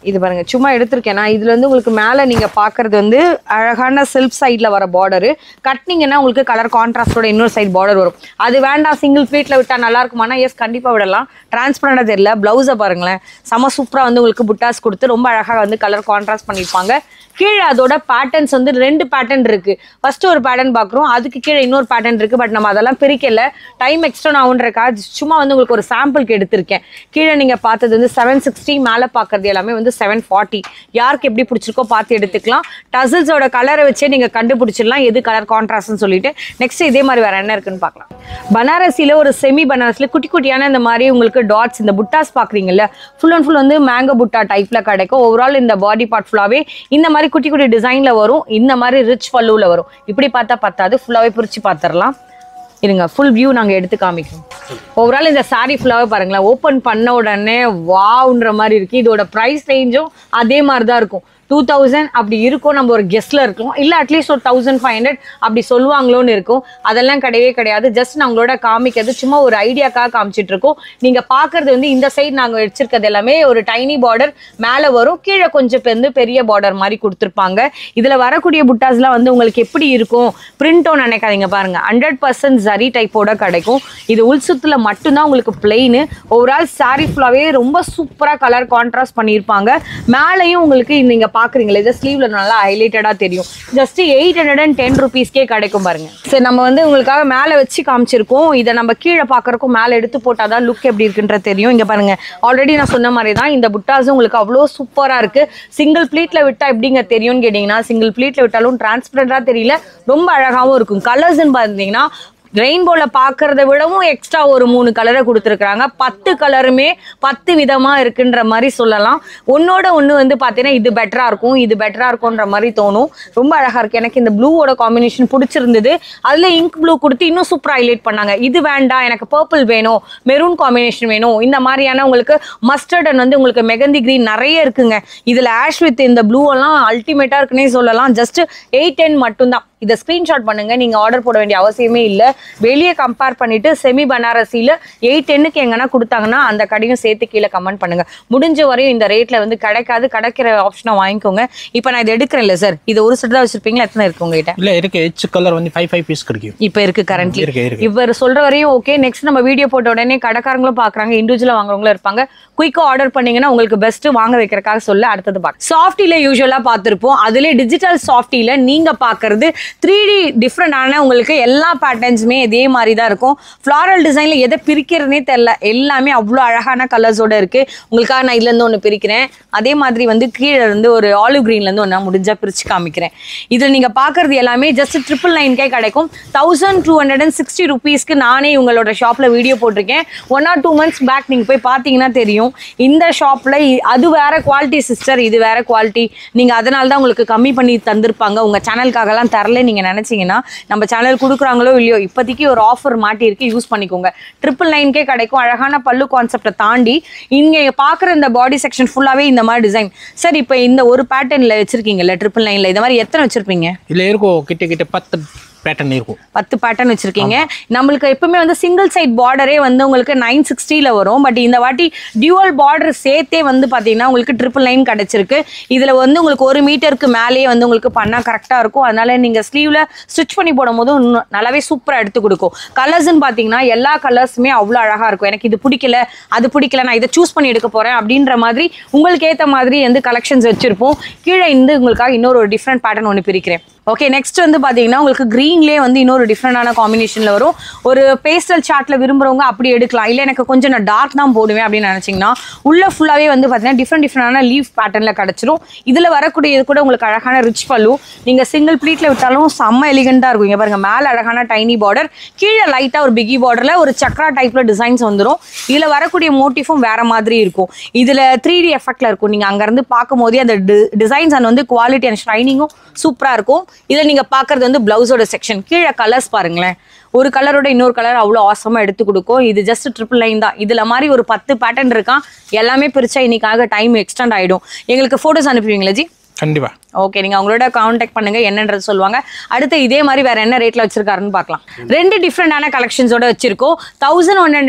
இது பாருங்க சும்மா எடுத்திருக்கேன் நான் இதுல இருந்து உங்களுக்கு மேல நீங்க பாக்குறது வந்து அழகான சில்க் சைட்ல வர பார்டர் கட்டினீங்கன்னா உங்களுக்கு கலர் கான்ட்ராஸ்டோட இன்னொரு சைடு பார்டர் வரும் அது வேண்டாம் சிங்கிள் ப்ளீட்ல விட்டா நல்லா இருக்குமானா எஸ் கண்டிப்பா விடலாம் டிரான்ஸ்பரண்டா தெரியல பிளவுஸை பாருங்களேன் செம சூப்பரா வந்து உங்களுக்கு புட்டாஸ் கொடுத்து ரொம்ப அழகா வந்து கலர் கான்ட்ராஸ்ட் பண்ணியிருப்பாங்க கீழே அதோட பேட்டர்ன்ஸ் வந்து ரெண்டு பேட்டர்ன் இருக்கு ஃபர்ஸ்ட் ஒரு பேட்டர்ன் பார்க்குறோம் அதுக்கு கீழே இன்னொரு பேட்டர்ன் இருக்கு பட் நம்ம அதெல்லாம் பிரிக்கல டைம் எக்ஸ்டன் ஆகுன்றக்கா சும்மா வந்து உங்களுக்கு ஒரு சாம்பிளுக்கு எடுத்திருக்கேன் கீழே நீங்க பார்த்தது வந்து செவன் சிக்ஸ்டி மேலே பார்க்கறது எல்லாமே வந்து செவன் ஃபார்ட்டி யாருக்கு எப்படி பிடிச்சிருக்கோ பார்த்து எடுத்துக்கலாம் டசில்ஸோட கலரை வச்சே நீங்க கண்டுபிடிச்சிடலாம் எது கலர் கான்ட்ராஸ்ட்னு சொல்லிட்டு நெக்ஸ்ட் இதே மாதிரி வேற என்ன இருக்குன்னு பார்க்கலாம் பனாரசியில ஒரு செமி பனாரஸ்ல குட்டி குட்டியான இந்த மாதிரி உங்களுக்கு டாட்ஸ் இந்த புட்டாஸ் பாக்குறீங்கல்ல ஃபுல் அண்ட் ஃபுல் வந்து மேங்கோ புட்டா டைப்ல கிடைக்கும் ஓவரால் இந்த பாடி பார்ட் ஃபுல்லாவே இந்த மாதிரி குட்டி குட்டி டிசைன்ல வரும் இந்த மாதிரி ரிச் பல்லுல வரும் இப்படி பார்த்தா பத்தாது ஃபுல்லாவே பிரிச்சு பார்த்துடலாம் இருங்க ஃபுல் வியூ நாங்க எடுத்து காமிக்கிறோம் ஓவரால் இந்த saree ஃபுல்லாவே பாருங்களேன் ஓப்பன் பண்ண உடனே வாவ்ன்ற மாதிரி இருக்கு இதோட ப்ரைஸ் ரேஞ்சும் அதே மாதிரி தான் இருக்கும் டூ தௌசண்ட் அப்படி இருக்கும் நம்ம ஒரு கெஸ்ட்ல இருக்கும் இல்ல அட்லீஸ்ட் ஒரு தௌசண்ட் ஃபைவ் ஹண்ட்ரட் அப்படி சொல்லுவாங்களோன்னு இருக்கும் அதெல்லாம் கிடையவே கிடையாது ஜஸ்ட் நான் உங்களோட காமிக்கிறது சும்மா ஒரு ஐடியாக்காக காமிச்சிட்டு இருக்கோம் நீங்க பாக்குறது வந்து இந்த சைடு நாங்க வச்சிருக்கிறது எல்லாமே ஒரு டைனி பார்டர் மேல வரும் கீழே கொஞ்சம் வந்து பெரிய பார்டர் மாதிரி கொடுத்துருப்பாங்க இதுல வரக்கூடிய புட்டாஸ்லாம் வந்து உங்களுக்கு எப்படி இருக்கும் பிரிண்டோ நினைக்காதீங்க பாருங்க ஹண்ட்ரட் பர்சன்ட் ஜரி டைப்போட கிடைக்கும் இது உள் சுத்துல மட்டும்தான் உங்களுக்கு பிளெயின் ஓவரால் சாரி ஃபுல்லாவே ரொம்ப சூப்பரா கலர் கான்ட்ராஸ்ட் பண்ணியிருப்பாங்க மேலேயும் உங்களுக்கு நீங்க பாக்குறீங்களா இதை ஸ்லீவ்ல நல்லா ஹைலைட்டடா தெரியும் just eight hundred and ten ருபீஸ்க்கே கிடைக்கும் பாருங்க சரி நம்ம வந்து உங்களுக்காக மேலே வச்சு காமிச்சிருக்கோம் இதை நம்ம கீழே பார்க்கறக்கும் மேலே எடுத்து போட்டாதான் லுக் எப்படி இருக்குன்ற தெரியும் இங்க பாருங்க ஆல்ரெடி நான் சொன்ன மாதிரி தான் இந்த புட்டாஸ் உங்களுக்கு அவ்வளோ சூப்பரா இருக்கு சிங்கிள் ப்ளீட்ல விட்டா எப்படிங்க தெரியும்னு கேட்டிங்கன்னா சிங்கிள் ப்ளீட்ல விட்டாலும் டிரான்ஸ்பரண்டா தெரியல ரொம்ப அழகாவும் இருக்கும் கலர்ஸ்ன்னு பார்த்தீங்கன்னா ரெயின்போல பார்க்கறத விடவும் எக்ஸ்ட்ரா ஒரு மூணு கலரை கொடுத்துருக்காங்க பத்து கலருமே பத்து விதமா இருக்குன்ற மாதிரி சொல்லலாம் ஒன்னோட ஒன்று வந்து பார்த்தீங்கன்னா இது பெட்டரா இருக்கும் இது பெட்டரா இருக்கும்ன்ற மாதிரி தோணும் ரொம்ப அழகா இருக்கு எனக்கு இந்த ப்ளூவோட காம்பினேஷன் பிடிச்சிருந்தது அதுல இங்க் ப்ளூ கொடுத்து இன்னும் சூப்பரா ஹைலைட் பண்ணாங்க இது வேண்டாம் எனக்கு பர்பிள் வேணும் மெரூன் காம்பினேஷன் வேணும் இந்த மாதிரியான உங்களுக்கு மஸ்டர்ட் அண்ட் வந்து உங்களுக்கு மெகந்தி கிரீன் நிறைய இருக்குங்க இதுல ஆஷ் வித் இந்த ப்ளூ எல்லாம் அல்டிமேட்டா இருக்குன்னே சொல்லலாம் ஜஸ்ட் எயிட் டென் மட்டும்தான் இதை ஸ்க்ரீன்ஷாட் பண்ணுங்க நீங்க ஆர்டர் போட வேண்டிய அவசியமே இல்லை வெளியே கம்பேர் பண்ணிட்டு செமி பனாரசியில எயிட் டென்னுக்கு எங்கன்னா கொடுத்தாங்கன்னா அந்த கடையும் சேர்த்து கீழே கமெண்ட் பண்ணுங்க முடிஞ்ச வரையும் இந்த ரேட்ல வந்து கிடைக்காது கிடைக்கிற ஆப்ஷனை வாங்கிக்கோங்க இப்போ நான் இதை எடுக்கிறேன்ல சார் இது ஒரு செட் தான் வச்சிருப்பீங்களா எத்தனை இருக்கு உங்ககிட்ட இல்ல இருக்கு எச் கலர் வந்து ஃபைவ் ஃபைவ் பீஸ் கிடைக்கும் இப்போ இருக்கு கரண்ட்லி இருக்கு இருக்கு இவர் சொல்ற வரையும் ஓகே நெக்ஸ்ட் நம்ம வீடியோ போட்ட உடனே கடைக்காரங்களும் பாக்குறாங்க இண்டிவிஜுவலா வாங்குறவங்களும் இருப்பாங்க குயிக்கா ஆர்டர் பண்ணீங்கன்னா உங்களுக்கு பெஸ்ட் வாங்க வைக்கிறதுக்காக சொல்ல அடுத்தது பார்க்க சாஃப்டில யூஸ்வலா பார்த்திருப்போம் அதுல டிஜிட்டல் சாஃப்டில நீங்க பாக்குறது த்ரீ டி டிஃப்ரெண்டான உங்களுக்கு எல்லா பேட்டர்ன்ஸுமே இதே மாதிரி தான் இருக்கும் ஃப்ளாரல் டிசைன்ல எதை பிரிக்கிறதுனே தெரியல எல்லாமே அவ்வளோ அழகான கலர்ஸோட இருக்கு உங்களுக்காக நான் இதுல இருந்து ஒன்று பிரிக்கிறேன் அதே மாதிரி வந்து கீழே இருந்து ஒரு ஆலிவ் கிரீன்ல இருந்து ஒன்று முடிஞ்சா பிரிச்சு காமிக்கிறேன் இதுல நீங்க பாக்குறது எல்லாமே ஜஸ்ட் ட்ரிபிள் நைன்கே கிடைக்கும் thousand two hundred and sixty ருபீஸ்க்கு நானே உங்களோட ஷாப்ல வீடியோ போட்டிருக்கேன் one or two months back நீங்க போய் பார்த்தீங்கன்னா தெரியும் இந்த ஷாப்ல அது வேற குவாலிட்டி சிஸ்டர் இது வேற குவாலிட்டி நீங்க அதனால தான் உங்களுக்கு கம்மி பண்ணி தந்திருப்பாங்க உங்க சேனலுக்காகலாம் தரல நீங்க நினைச்சீங்கன்னா நம்ம சேனல் கொடுக்குறாங்களோ இல்லையோ இப்போதைக்கு ஒரு ஆஃபர் மாட்டியிருக்கு யூஸ் பண்ணிக்கோங்க ட்ரிபிள் நைன்கே கிடைக்கும் அழகான பல்லு கான்செப்டை தாண்டி இங்க பாக்குற இந்த பாடி செக்ஷன் ஃபுல்லாவே இந்த மாதிரி டிசைன் சார் இப்போ இந்த ஒரு பேட்டர்ன்ல வச்சிருக்கீங்கல்ல ட்ரிபிள் நைன்ல இந்த மாதிரி எத்தனை வச்சிருப்பீங்க இதுல இருக்கும் கிட்ட கிட்ட பத்து பேட்டர்ன் இருக்கும் பத்து பேட்டர்ன் வச்சிருக்கீங்க நம்மளுக்கு எப்பவுமே வந்து சிங்கிள் சைட் பார்டரே வந்து உங்களுக்கு நைன் சிக்ஸ்டியில் வரும் பட் இந்த வாட்டி டியூவல் பார்டர் சேர்த்தே வந்து பார்த்தீங்கன்னா உங்களுக்கு ட்ரிபிள் நைன் கிடச்சிருக்கு இதில் வந்து உங்களுக்கு ஒரு மீட்டருக்கு மேலேயே வந்து உங்களுக்கு பண்ணால் கரெக்டாக இருக்கும் அதனால நீங்கள் ஸ்லீவில் ஸ்டிச் பண்ணி போடும் போது இன்னும் நல்லாவே சூப்பராக எடுத்து கொடுக்கும் கலர்ஸ்ன்னு பார்த்தீங்கன்னா எல்லா கலர்ஸுமே அவ்வளோ அழகாக இருக்கும் எனக்கு இது பிடிக்கல அது பிடிக்கல நான் இதை சூஸ் பண்ணி எடுக்க போகிறேன் அப்படின்ற மாதிரி உங்களுக்கு ஏற்ற மாதிரி வந்து கலெக்ஷன்ஸ் வச்சிருப்போம் கீழே இருந்து உங்களுக்காக இன்னொரு ஒரு டிஃப்ரெண்ட் பேட்டர்ன் ஒன்று பிரிக்கிறேன் ஓகே நெக்ஸ்ட் வந்து பார்த்தீங்கன்னா உங்களுக்கு க்ரீன்லேயே வந்து இன்னொரு டிஃப்ரெண்டான காம்பினேஷனில் வரும் ஒரு பேஸ்டல் சார்ட்டில் விரும்புறவங்க அப்படி எடுக்கலாம் இல்லை எனக்கு கொஞ்சம் நான் டார்க் தான் போடுவேன் அப்படின்னு நினச்சிங்கன்னா உள்ள ஃபுல்லாகவே வந்து பார்த்தீங்கன்னா டிஃப்ரெண்ட் டிஃப்ரெண்டான லீஃப் பேட்டர்னில் கிடச்சிரும் இதில் வரக்கூடிய இது கூட உங்களுக்கு அழகான ரிச் பல்லு நீங்கள் சிங்கிள் ப்ளீட்டில் விட்டாலும் செம்ம எலிகெண்ட்டாக இருக்கும் இங்கே பாருங்க மேலே அழகான டைனி பார்டர் கீழே லைட்டாக ஒரு பிகி பார்டரில் ஒரு சக்ரா டைப்பில் டிசைன்ஸ் வந்துடும் இதில் வரக்கூடிய மோட்டிஃபும் வேற மாதிரி இருக்கும் இதில் த்ரீ டி எஃபெக்டில் இருக்கும் நீங்கள் அங்கேருந்து பார்க்கும் போதே அந்த டிசைன்ஸ் அண்ட் வந்து குவாலிட்டி அண்ட் ஷைனிங்கும் சூப்பராக இருக்கும் இதில் நீங்கள் பார்க்குறது வந்து ப்ளவுஸோட செக்ஷன் கீழே கலர்ஸ் பாருங்களேன் ஒரு கலரோட இன்னொரு கலர் அவ்வளோ ஆசமாக எடுத்து கொடுக்கும் இது ஜஸ்ட் ட்ரிபிள் லைன் தான் இதில் மாதிரி ஒரு பத்து பேட்டர்ன் இருக்கான் எல்லாமே பிரிச்சா இன்னைக்காக டைம் எக்ஸ்டெண்ட் ஆகிடும் எங்களுக்கு ஃபோட்டோஸ் அனுப்புவீங்களா ஜி கண்டிப்பா ஓகே நீங்க அவங்களோட காண்டாக்ட் பண்ணுங்க என்னன்றது சொல்லுவாங்க அடுத்து இதே மாதிரி வேற என்ன ரேட்ல வச்சிருக்காருன்னு பார்க்கலாம் ரெண்டு டிஃப்ரெண்டான கலெக்ஷன்ஸோட வச்சிருக்கோம் thousand one hundred and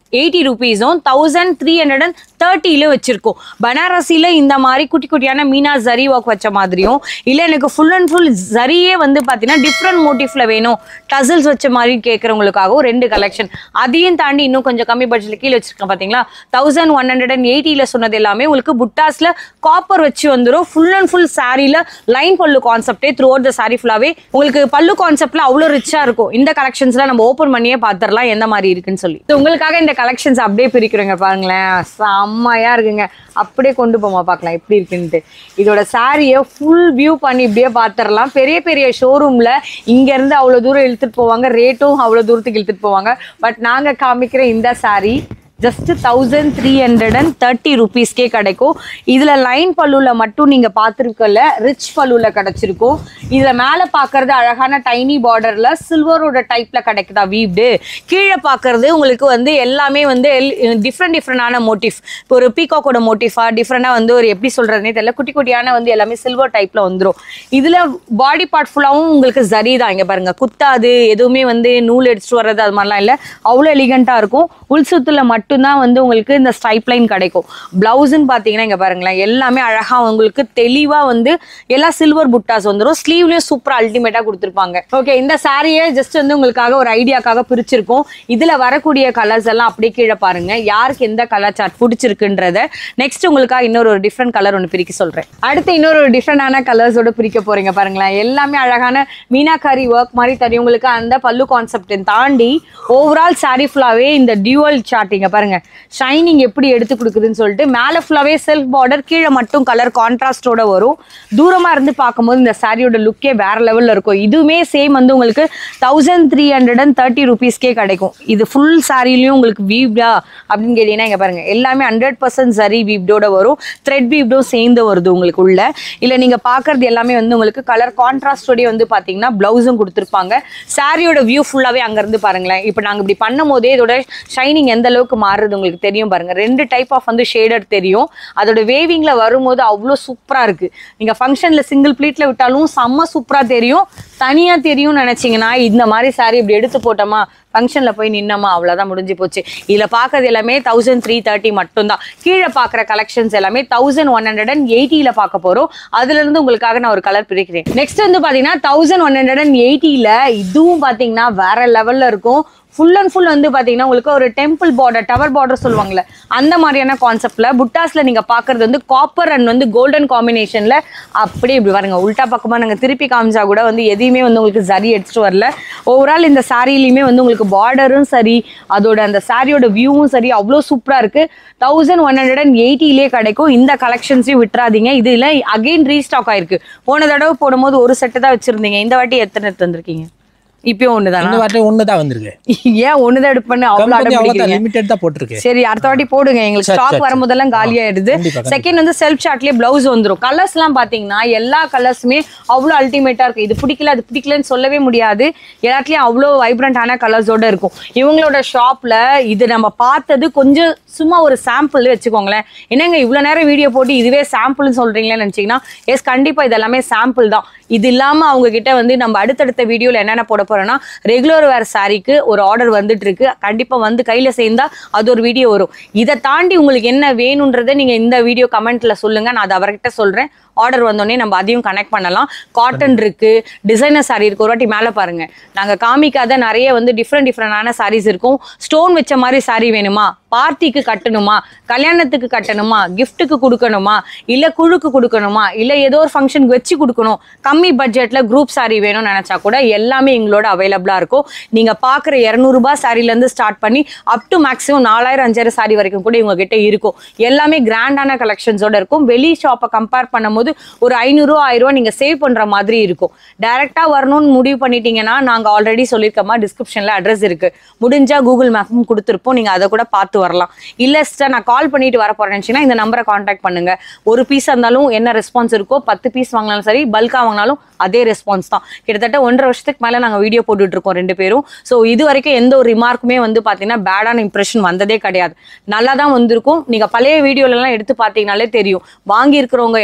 eighty ருபீஸும் தௌசண்ட் த்ரீ ஹண்ட்ரட் அண்ட் தேர்ட்டில வச்சிருக்கோம் பனாரசில இந்த மாதிரி குட்டி குட்டியான மீனா ஜரி ஒர்க் வச்ச மாதிரியும் இல்லை எனக்கு ஃபுல் அண்ட் ஃபுல் ஜரியே வந்து பார்த்தீங்கன்னா டிஃப்ரெண்ட் மோட்டிஃப்ல வேணும் டசல்ஸ் வச்ச மாதிரி கேட்குறவங்களுக்காகவும் ரெண்டு கலெக்ஷன் அதையும் தாண்டி இன்னும் கொஞ்சம் கம்மி பட்ஜெட்ல கீழே வச்சிருக்கேன் பார்த்தீங்களா தௌசண்ட் ஒன் ஹண்ட்ரட் அண்ட் எயிட்டியில் சொன்னது எல்லாமே உங்களுக்கு புட்டாஸ்ல காப்பர் வச்சு வந்துடும் ஃபுல் அண்ட் ஃபுல் சாரியில் லைன் பல்லு கான்செப்டே த்ரூ அவுட் த சாரி ஃபுல்லாகவே உங்களுக்கு பல்லு கான்செப்ட்ல அவ்வளோ ரிச்சாக இருக்கும் இந்த கலெக்ஷன்ஸ்லாம் நம்ம ஓப்பன் பண்ணியே பார்த்துடலாம் எந்த மாதிரி இருக்குன்னு சொல்லி So, உங்களுக்காக இந்த கலெக்ஷன்ஸ் அப்படியே பிரிக்கிறோங்க பாருங்களேன் செம்மையா இருக்குங்க அப்படியே கொண்டு போமா பார்க்கலாம் எப்படி இருக்குன்ட்டு இதோட சாரியை ஃபுல் வியூ பண்ணி இப்படியே பார்த்துடலாம் பெரிய பெரிய ஷோரூம்ல இங்க இருந்து அவ்வளோ தூரம் இழுத்துட்டு போவாங்க ரேட்டும் அவ்வளோ தூரத்துக்கு இழுத்துட்டு போவாங்க பட் நாங்க காமிக்கிற இந்த sari just thousand three hundred and thirty ருபீஸ்க்கே கிடைக்கும் இதில் லைன் பல்லுவில் மட்டும் நீங்கள் பார்த்துருக்கல ரிச் பல்லுவில் கிடச்சிருக்கும் இதில் மேலே பார்க்கறது அழகான டைனி பார்டரில் சில்வரோட டைப்பில் கிடைக்குதா வீவ்டு கீழே பார்க்கறது உங்களுக்கு வந்து எல்லாமே வந்து டிஃப்ரெண்ட் டிஃப்ரெண்டான மோட்டிஃப் இப்போ ஒரு பீகாக்கோட மோட்டிஃபா டிஃப்ரெண்டாக வந்து ஒரு எப்படி சொல்கிறதுனே தெரியல குட்டி குட்டியான வந்து எல்லாமே சில்வர் டைப்பில் வந்துடும் இதில் பாடி பார்ட் ஃபுல்லாகவும் உங்களுக்கு ஜரி தான் இங்கே பாருங்கள் குத்தாது எதுவுமே வந்து நூல் எடுத்துட்டு வர்றது அது மாதிரிலாம் இல்லை அவ்வளோ எலிகண்ட்டாக இருக்கும் உள் சுத்துல மட்டும்தான் வந்து உங்களுக்கு இந்த ஸ்டைப் லைன் கிடைக்கும் பிளவுஸ்ன்னு பார்த்தீங்கன்னா இங்கே பாருங்களேன் எல்லாமே அழகாக உங்களுக்கு தெளிவாக வந்து எல்லாம் சில்வர் புட்டாஸ் வந்துடும் ஸ்லீவ்லேயும் சூப்பராக அல்டிமேட்டாக கொடுத்துருப்பாங்க ஓகே இந்த சாரியை ஜஸ்ட் வந்து உங்களுக்காக ஒரு ஐடியாக்காக பிரிச்சிருக்கோம் இதில் வரக்கூடிய கலர்ஸ் எல்லாம் அப்படியே கீழே பாருங்க யாருக்கு எந்த கலர் சார்ட் பிடிச்சிருக்குன்றத நெக்ஸ்ட் உங்களுக்காக இன்னொரு ஒரு டிஃப்ரெண்ட் கலர் ஒன்று பிரிக்க சொல்கிறேன் அடுத்து இன்னொரு ஒரு டிஃப்ரெண்டான கலர்ஸோட பிரிக்க போறீங்க பாருங்களேன் எல்லாமே அழகான மீனாக்காரி ஒர்க் மாதிரி தெரியும் உங்களுக்கு அந்த பல்லு கான்செப்ட் தாண்டி ஓவரால் சாரி ஃபுல்லாவே இந்த டியூவல் சார்ட்டிங்க பாருங்க ஷைனிங் எப்படி எடுத்து கொடுக்குதுன்னு சொல்லிட்டு மேலே ஃபுல்லாவே செல்ஃப் பார்டர் கீழே மட்டும் கலர் கான்ட்ராஸ்டோட வரும் தூரமா இருந்து பார்க்கும்போது இந்த சாரியோட லுக்கே வேற லெவல்ல இருக்கும் இதுவுமே சேம் வந்து உங்களுக்கு thousand three hundred and thirty ருபீஸ்க்கே கிடைக்கும் இது ஃபுல் சாரிலையும் உங்களுக்கு வீவ்டா அப்படின்னு கேட்டீங்கன்னா இங்க பாருங்க எல்லாமே ஹண்ட்ரட் பர்சன்ட் சரி வீவ்டோட வரும் த்ரெட் வீவ்டும் சேர்ந்து வருது உங்களுக்கு உள்ள இல்ல நீங்க பாக்குறது எல்லாமே வந்து உங்களுக்கு கலர் கான்ட்ராஸ்டோடய வந்து பாத்தீங்கன்னா பிளவுஸும் கொடுத்துருப்பாங்க சாரியோட வியூ ஃபுல்லாவே அங்க இருந்து பாருங்களேன் இப்போ நாங்க இப்படி பண்ணும் போதே இதோட ஷைனிங் எந்த அளவுக்கு மாறுறது உங்களுக்கு தெரியும் பாருங்க ரெண்டு டைப் ஆஃப் வந்து ஷேடட் தெரியும் அதோட வேவிங்ல வரும்போது அவ்வளோ சூப்பரா இருக்கு நீங்க ஃபங்க்ஷன்ல சிங்கிள் ப்ளீட்ல விட்டாலும் செம்ம சூப்பரா தெரியும் தனியா தெரியும்னு நினைச்சீங்கன்னா இந்த மாதிரி சாரி இப்படி எடுத்து போட்டோமா ஃபங்க்ஷனில் போய் நின்னோமா அவ்வளோதான் முடிஞ்சு போச்சு இதில் பார்க்கறது எல்லாமே தௌசண்ட் த்ரீ தேர்ட்டி மட்டும்தான் கீழே பார்க்குற கலெக்ஷன்ஸ் எல்லாமே தௌசண்ட் ஒன் ஹண்ட்ரட் அண்ட் எயிட்டியில் பார்க்க போகிறோம் அதுலேருந்து உங்களுக்காக நான் ஒரு கலர் பிரிக்கிறேன் நெக்ஸ்ட் வந்து பார்த்தீங்கன்னா தௌசண்ட் ஒன் ஹண்ட்ரட் அண்ட் எயிட்டியில் இதுவும் பார்த்தீங்கன்னா வேற லெவலில் இருக்கும் ஃபுல் அண்ட் ஃபுல் வந்து பார்த்தீங்கன்னா உங்களுக்கு ஒரு டெம்பிள் பார்டர் டவர் பார்டர் சொல்லுவாங்கல்ல அந்த மாதிரியான கான்செப்ட்ல புட்டாஸ்ல நீங்க பார்க்கறது வந்து காப்பர் அண்ட் வந்து கோல்டன் காம்பினேஷன்ல அப்படியே இப்படி பாருங்க உல்டா பக்கமா நாங்க திருப்பி காமிச்சா கூட வந்து எதையுமே வந்து உங்களுக்கு சரி எடுத்துட்டு வரல ஓவரால் இந்த சாரிலையுமே வந்து உங்களுக்கு பார்டரும் சரி அதோட அந்த சாரியோட வியூவும் சரி அவ்வளோ சூப்பரா இருக்கு தௌசண்ட் ஒன் ஹண்ட்ரட் அண்ட் எயிட்டிலே கிடைக்கும் இந்த கலெக்ஷன்ஸையும் விட்டுறாதீங்க இதுல அகைன் ரீஸ்டாக் ஆயிருக்கு போன தடவை போடும்போது ஒரு செட்டு தான் வச்சிருந்தீங்க இந்த வாட்டி எத்தனை எடுத்து வந்திருக்கீங்க இப்பயும் ஒண்ணுதானா இந்த வாட்டி ஒன்று தான் வந்திருக்கு ஏன் ஒண்ணுதான் எடுப்பேன்னு அவ்வளோ கம்பெனி அடம் அவ்வளோதான் பிடிக்கிறீங்க லிமிடெட் தான் போட்டிருக்கு சரி அடுத்த வாட்டி போடுங்க எங்களுக்கு சரி, ஸ்டாக் சரி, வரும்போதெல்லாம் காலி ஆயிடுது கண்டிப்பா, கண்டிப்பா. செகண்ட் வந்து செல்ஃப் சார்ட்லயே பிளவுஸ் வந்துரும் கலர்ஸ் எல்லாம் பாத்தீங்கன்னா எல்லா கலர்ஸுமே அவ்வளோ அல்டிமேட்டா இருக்கு இது பிடிக்கல அது பிடிக்கலன்னு சொல்லவே முடியாது எல்லாத்துலயும் அவ்வளோ வைப்ரண்டான கலர்ஸோட இருக்கும் இவங்களோட ஷாப்ல இது நம்ம பார்த்தது கொஞ்சம் சும்மா ஒரு சாம்பிள் வச்சுக்கோங்களேன் என்னங்க இவ்வளவு நேரம் வீடியோ போட்டு இதுவே சாம்பிள்னு சொல்றீங்களேன்னு நினைச்சீங்கன்னா எஸ் கண்டிப்பா இது எல்லாமே சாம்பிள் தான் இது இல்லாம அவங்க கிட்ட வந்து நம்ம அடுத்தடுத்த வீடியோல என்னென்ன போட போறோம்னா ரெகுலர் வேர் சாரிக்கு ஒரு ஆர்டர் வந்துட்டு இருக்கு கண்டிப்பா வந்து கையில சேர்ந்தா அது ஒரு வீடியோ வரும் இதை தாண்டி உங்களுக்கு என்ன வேணுன்றதை நீங்க இந்த வீடியோ கமெண்ட்ல சொல்லுங்க நான் அதை அவர்கிட்ட சொல்றேன் ஆர்டர் வந்தோடனே நம்ம அதையும் கனெக்ட் பண்ணலாம் காட்டன் இருக்கு டிசைனர் சாரி இருக்கு ஒரு வாட்டி மேலே பாருங்க நாங்க காமிக்காத நிறைய வந்து டிஃப்ரெண்ட் டிஃப்ரெண்டான சாரீஸ் இருக்கும் ஸ்டோன் வச்ச மாதிரி சாரி வேணுமா பார்ட்டிக்கு கட்டணுமா கல்யாணத்துக்கு கட்டணுமா கிஃப்ட்டுக்கு கொடுக்கணுமா இல்ல குழுக்கு கொடுக்கணுமா இல்ல ஏதோ ஒரு ஃபங்க்ஷனுக்கு வச்சு கொடுக்கணும் கம்மி பட்ஜெட்ல குரூப் சாரி வேணும்னு நினைச்சா கூட எல்லாமே எங்களோட அவைலபிளா இருக்கும் நீங்க பாக்குற இரநூறுபா சாரில இருந்து ஸ்டார்ட் பண்ணி அப் டு மேக்ஸிமம் நாலாயிரம் அஞ்சாயிரம் சாரி வரைக்கும் கூட இவங்க கிட்ட இருக்கும் எல்லாமே கிராண்டான கலெக்ஷன்ஸோட இருக்கும் வெளி ஷாப்பை கம்பேர் பண்ணும்போது ஒரு ஐநூறுரூவா ஆயிரம் ரூபா நீங்க சேவ் பண்ற மாதிரி இருக்கும் டைரக்டா வரணும்னு முடிவு பண்ணிட்டீங்கன்னா நாங்க ஆல்ரெடி சொல்லியிருக்கோமா டிஸ்கிரிப்ஷன்ல அட்ரஸ் இருக்கு முடிஞ்சா கூகுள் மேப்பும் கொடுத்துருப்போம் நீங்க அதை கூட பார்த்து வரலாம் இல்ல சிஸ்டர் நான் கால் பண்ணிட்டு வர போறேன்னு நினைச்சீங்கன்னா இந்த நம்பரை காண்டாக்ட் பண்ணுங்க ஒரு பீஸ் இருந்தாலும் என்ன ரெஸ்பான்ஸ் இருக்கோ பத்து பீஸ் வாங்கினாலும் சரி பல்கா வாங்கினாலும் அதே ரெஸ்பான்ஸ் தான் கிட்டத்தட்ட ஒன்றரை வருஷத்துக்கு மேல நாங்க வீடியோ போட்டுட்டு இருக்கோம் ரெண்டு பேரும் ஸோ இது வரைக்கும் எந்த ஒரு ரிமார்க்குமே வந்து பாத்தீங்கன்னா பேடான இம்ப்ரெஷன் வந்ததே கிடையாது நல்லா தான் வந்திருக்கும் நீங்க பழைய வீடியோல எல்லாம் எடுத்து பார்த்தீங்கனாலே தெரியும் வாங்கி இருக்கிறவங்க என்ன பதில்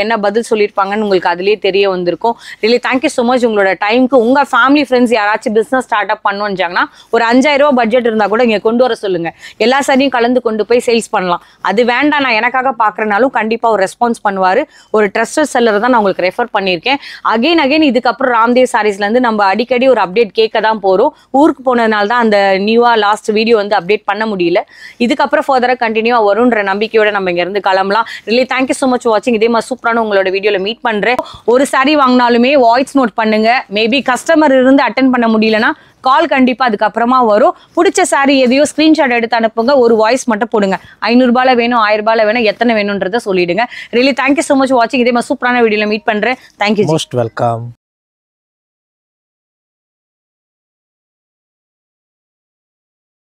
டீட்டெயில் சொல்லியிருப்பாங்கன்னு உங்களுக்கு அதுலேயே தெரிய வந்திருக்கும் ரியலி தேங்க்யூ ஸோ மச் உங்களோட டைமுக்கு உங்க ஃபேமிலி ஃப்ரெண்ட்ஸ் யாராச்சும் பிஸ்னஸ் ஸ்டார்ட் அப் பண்ணுவாங்கன்னா ஒரு அஞ்சாயிரம் ரூபாய் பட்ஜெட் இருந்தா கூட இங்க கொண்டு வர சொல்லுங்க எல்லா சாரியும் கலந்து கொண்டு போய் சேல்ஸ் பண்ணலாம் அது வேண்டாம் நான் எனக்காக பார்க்கறனாலும் கண்டிப்பா ஒரு ரெஸ்பான்ஸ் பண்ணுவாரு ஒரு ட்ரஸ்டட் செல்லர் தான் நான் உங்களுக்கு ரெஃபர் பண்ணியிருக்கேன் அகைன் அகைன் இதுக்கப்புறம் ராம்தேவ் சாரீஸ்ல இருந்து நம்ம அடிக்கடி ஒரு அப்டேட் கேட்க தான் போறோம் ஊருக்கு போனதுனால தான் அந்த நியூவா லாஸ்ட் வீடியோ வந்து அப்டேட் பண்ண முடியல இதுக்கப்புறம் ஃபர்தராக கண்டினியூவா வரும்ன்ற நம்பிக்கையோட நம்ம இங்க இருந்து கிளம்பலாம் ரிலி தேங்க்யூ ஸோ மச் வாட்சிங் இதே மாதிரி சூப்பரான உங்களோட வீடியோல மீட் பண்றேன் ஒரு saree வாங்கினாலுமே வாய்ஸ் நோட் பண்ணுங்க மேபி கஸ்டமர் இருந்து அட்டன் பண்ண முடியலன்னா கால் கண்டிப்பா அதுக்கப்புறமா வரும் பிடிச்ச saree எதையோ ஸ்கிரீன்ஷாட் எடுத்து அனுப்புங்க ஒரு வாய்ஸ் மட்டும் போடுங்க ஐநூறுபால வேணும் ஆயிரம் ரூபாயில வேணும் எத்தனை வேணும்ன்றதை சொல்லிடுங்க ரியலி தேங்க்யூ ஸோ மச் வாட்சிங் இதே மாதிரி சூப்பரான வீடியோல மீட் பண்றேன் தேங்க்யூ மோஸ்ட் வெல்கம்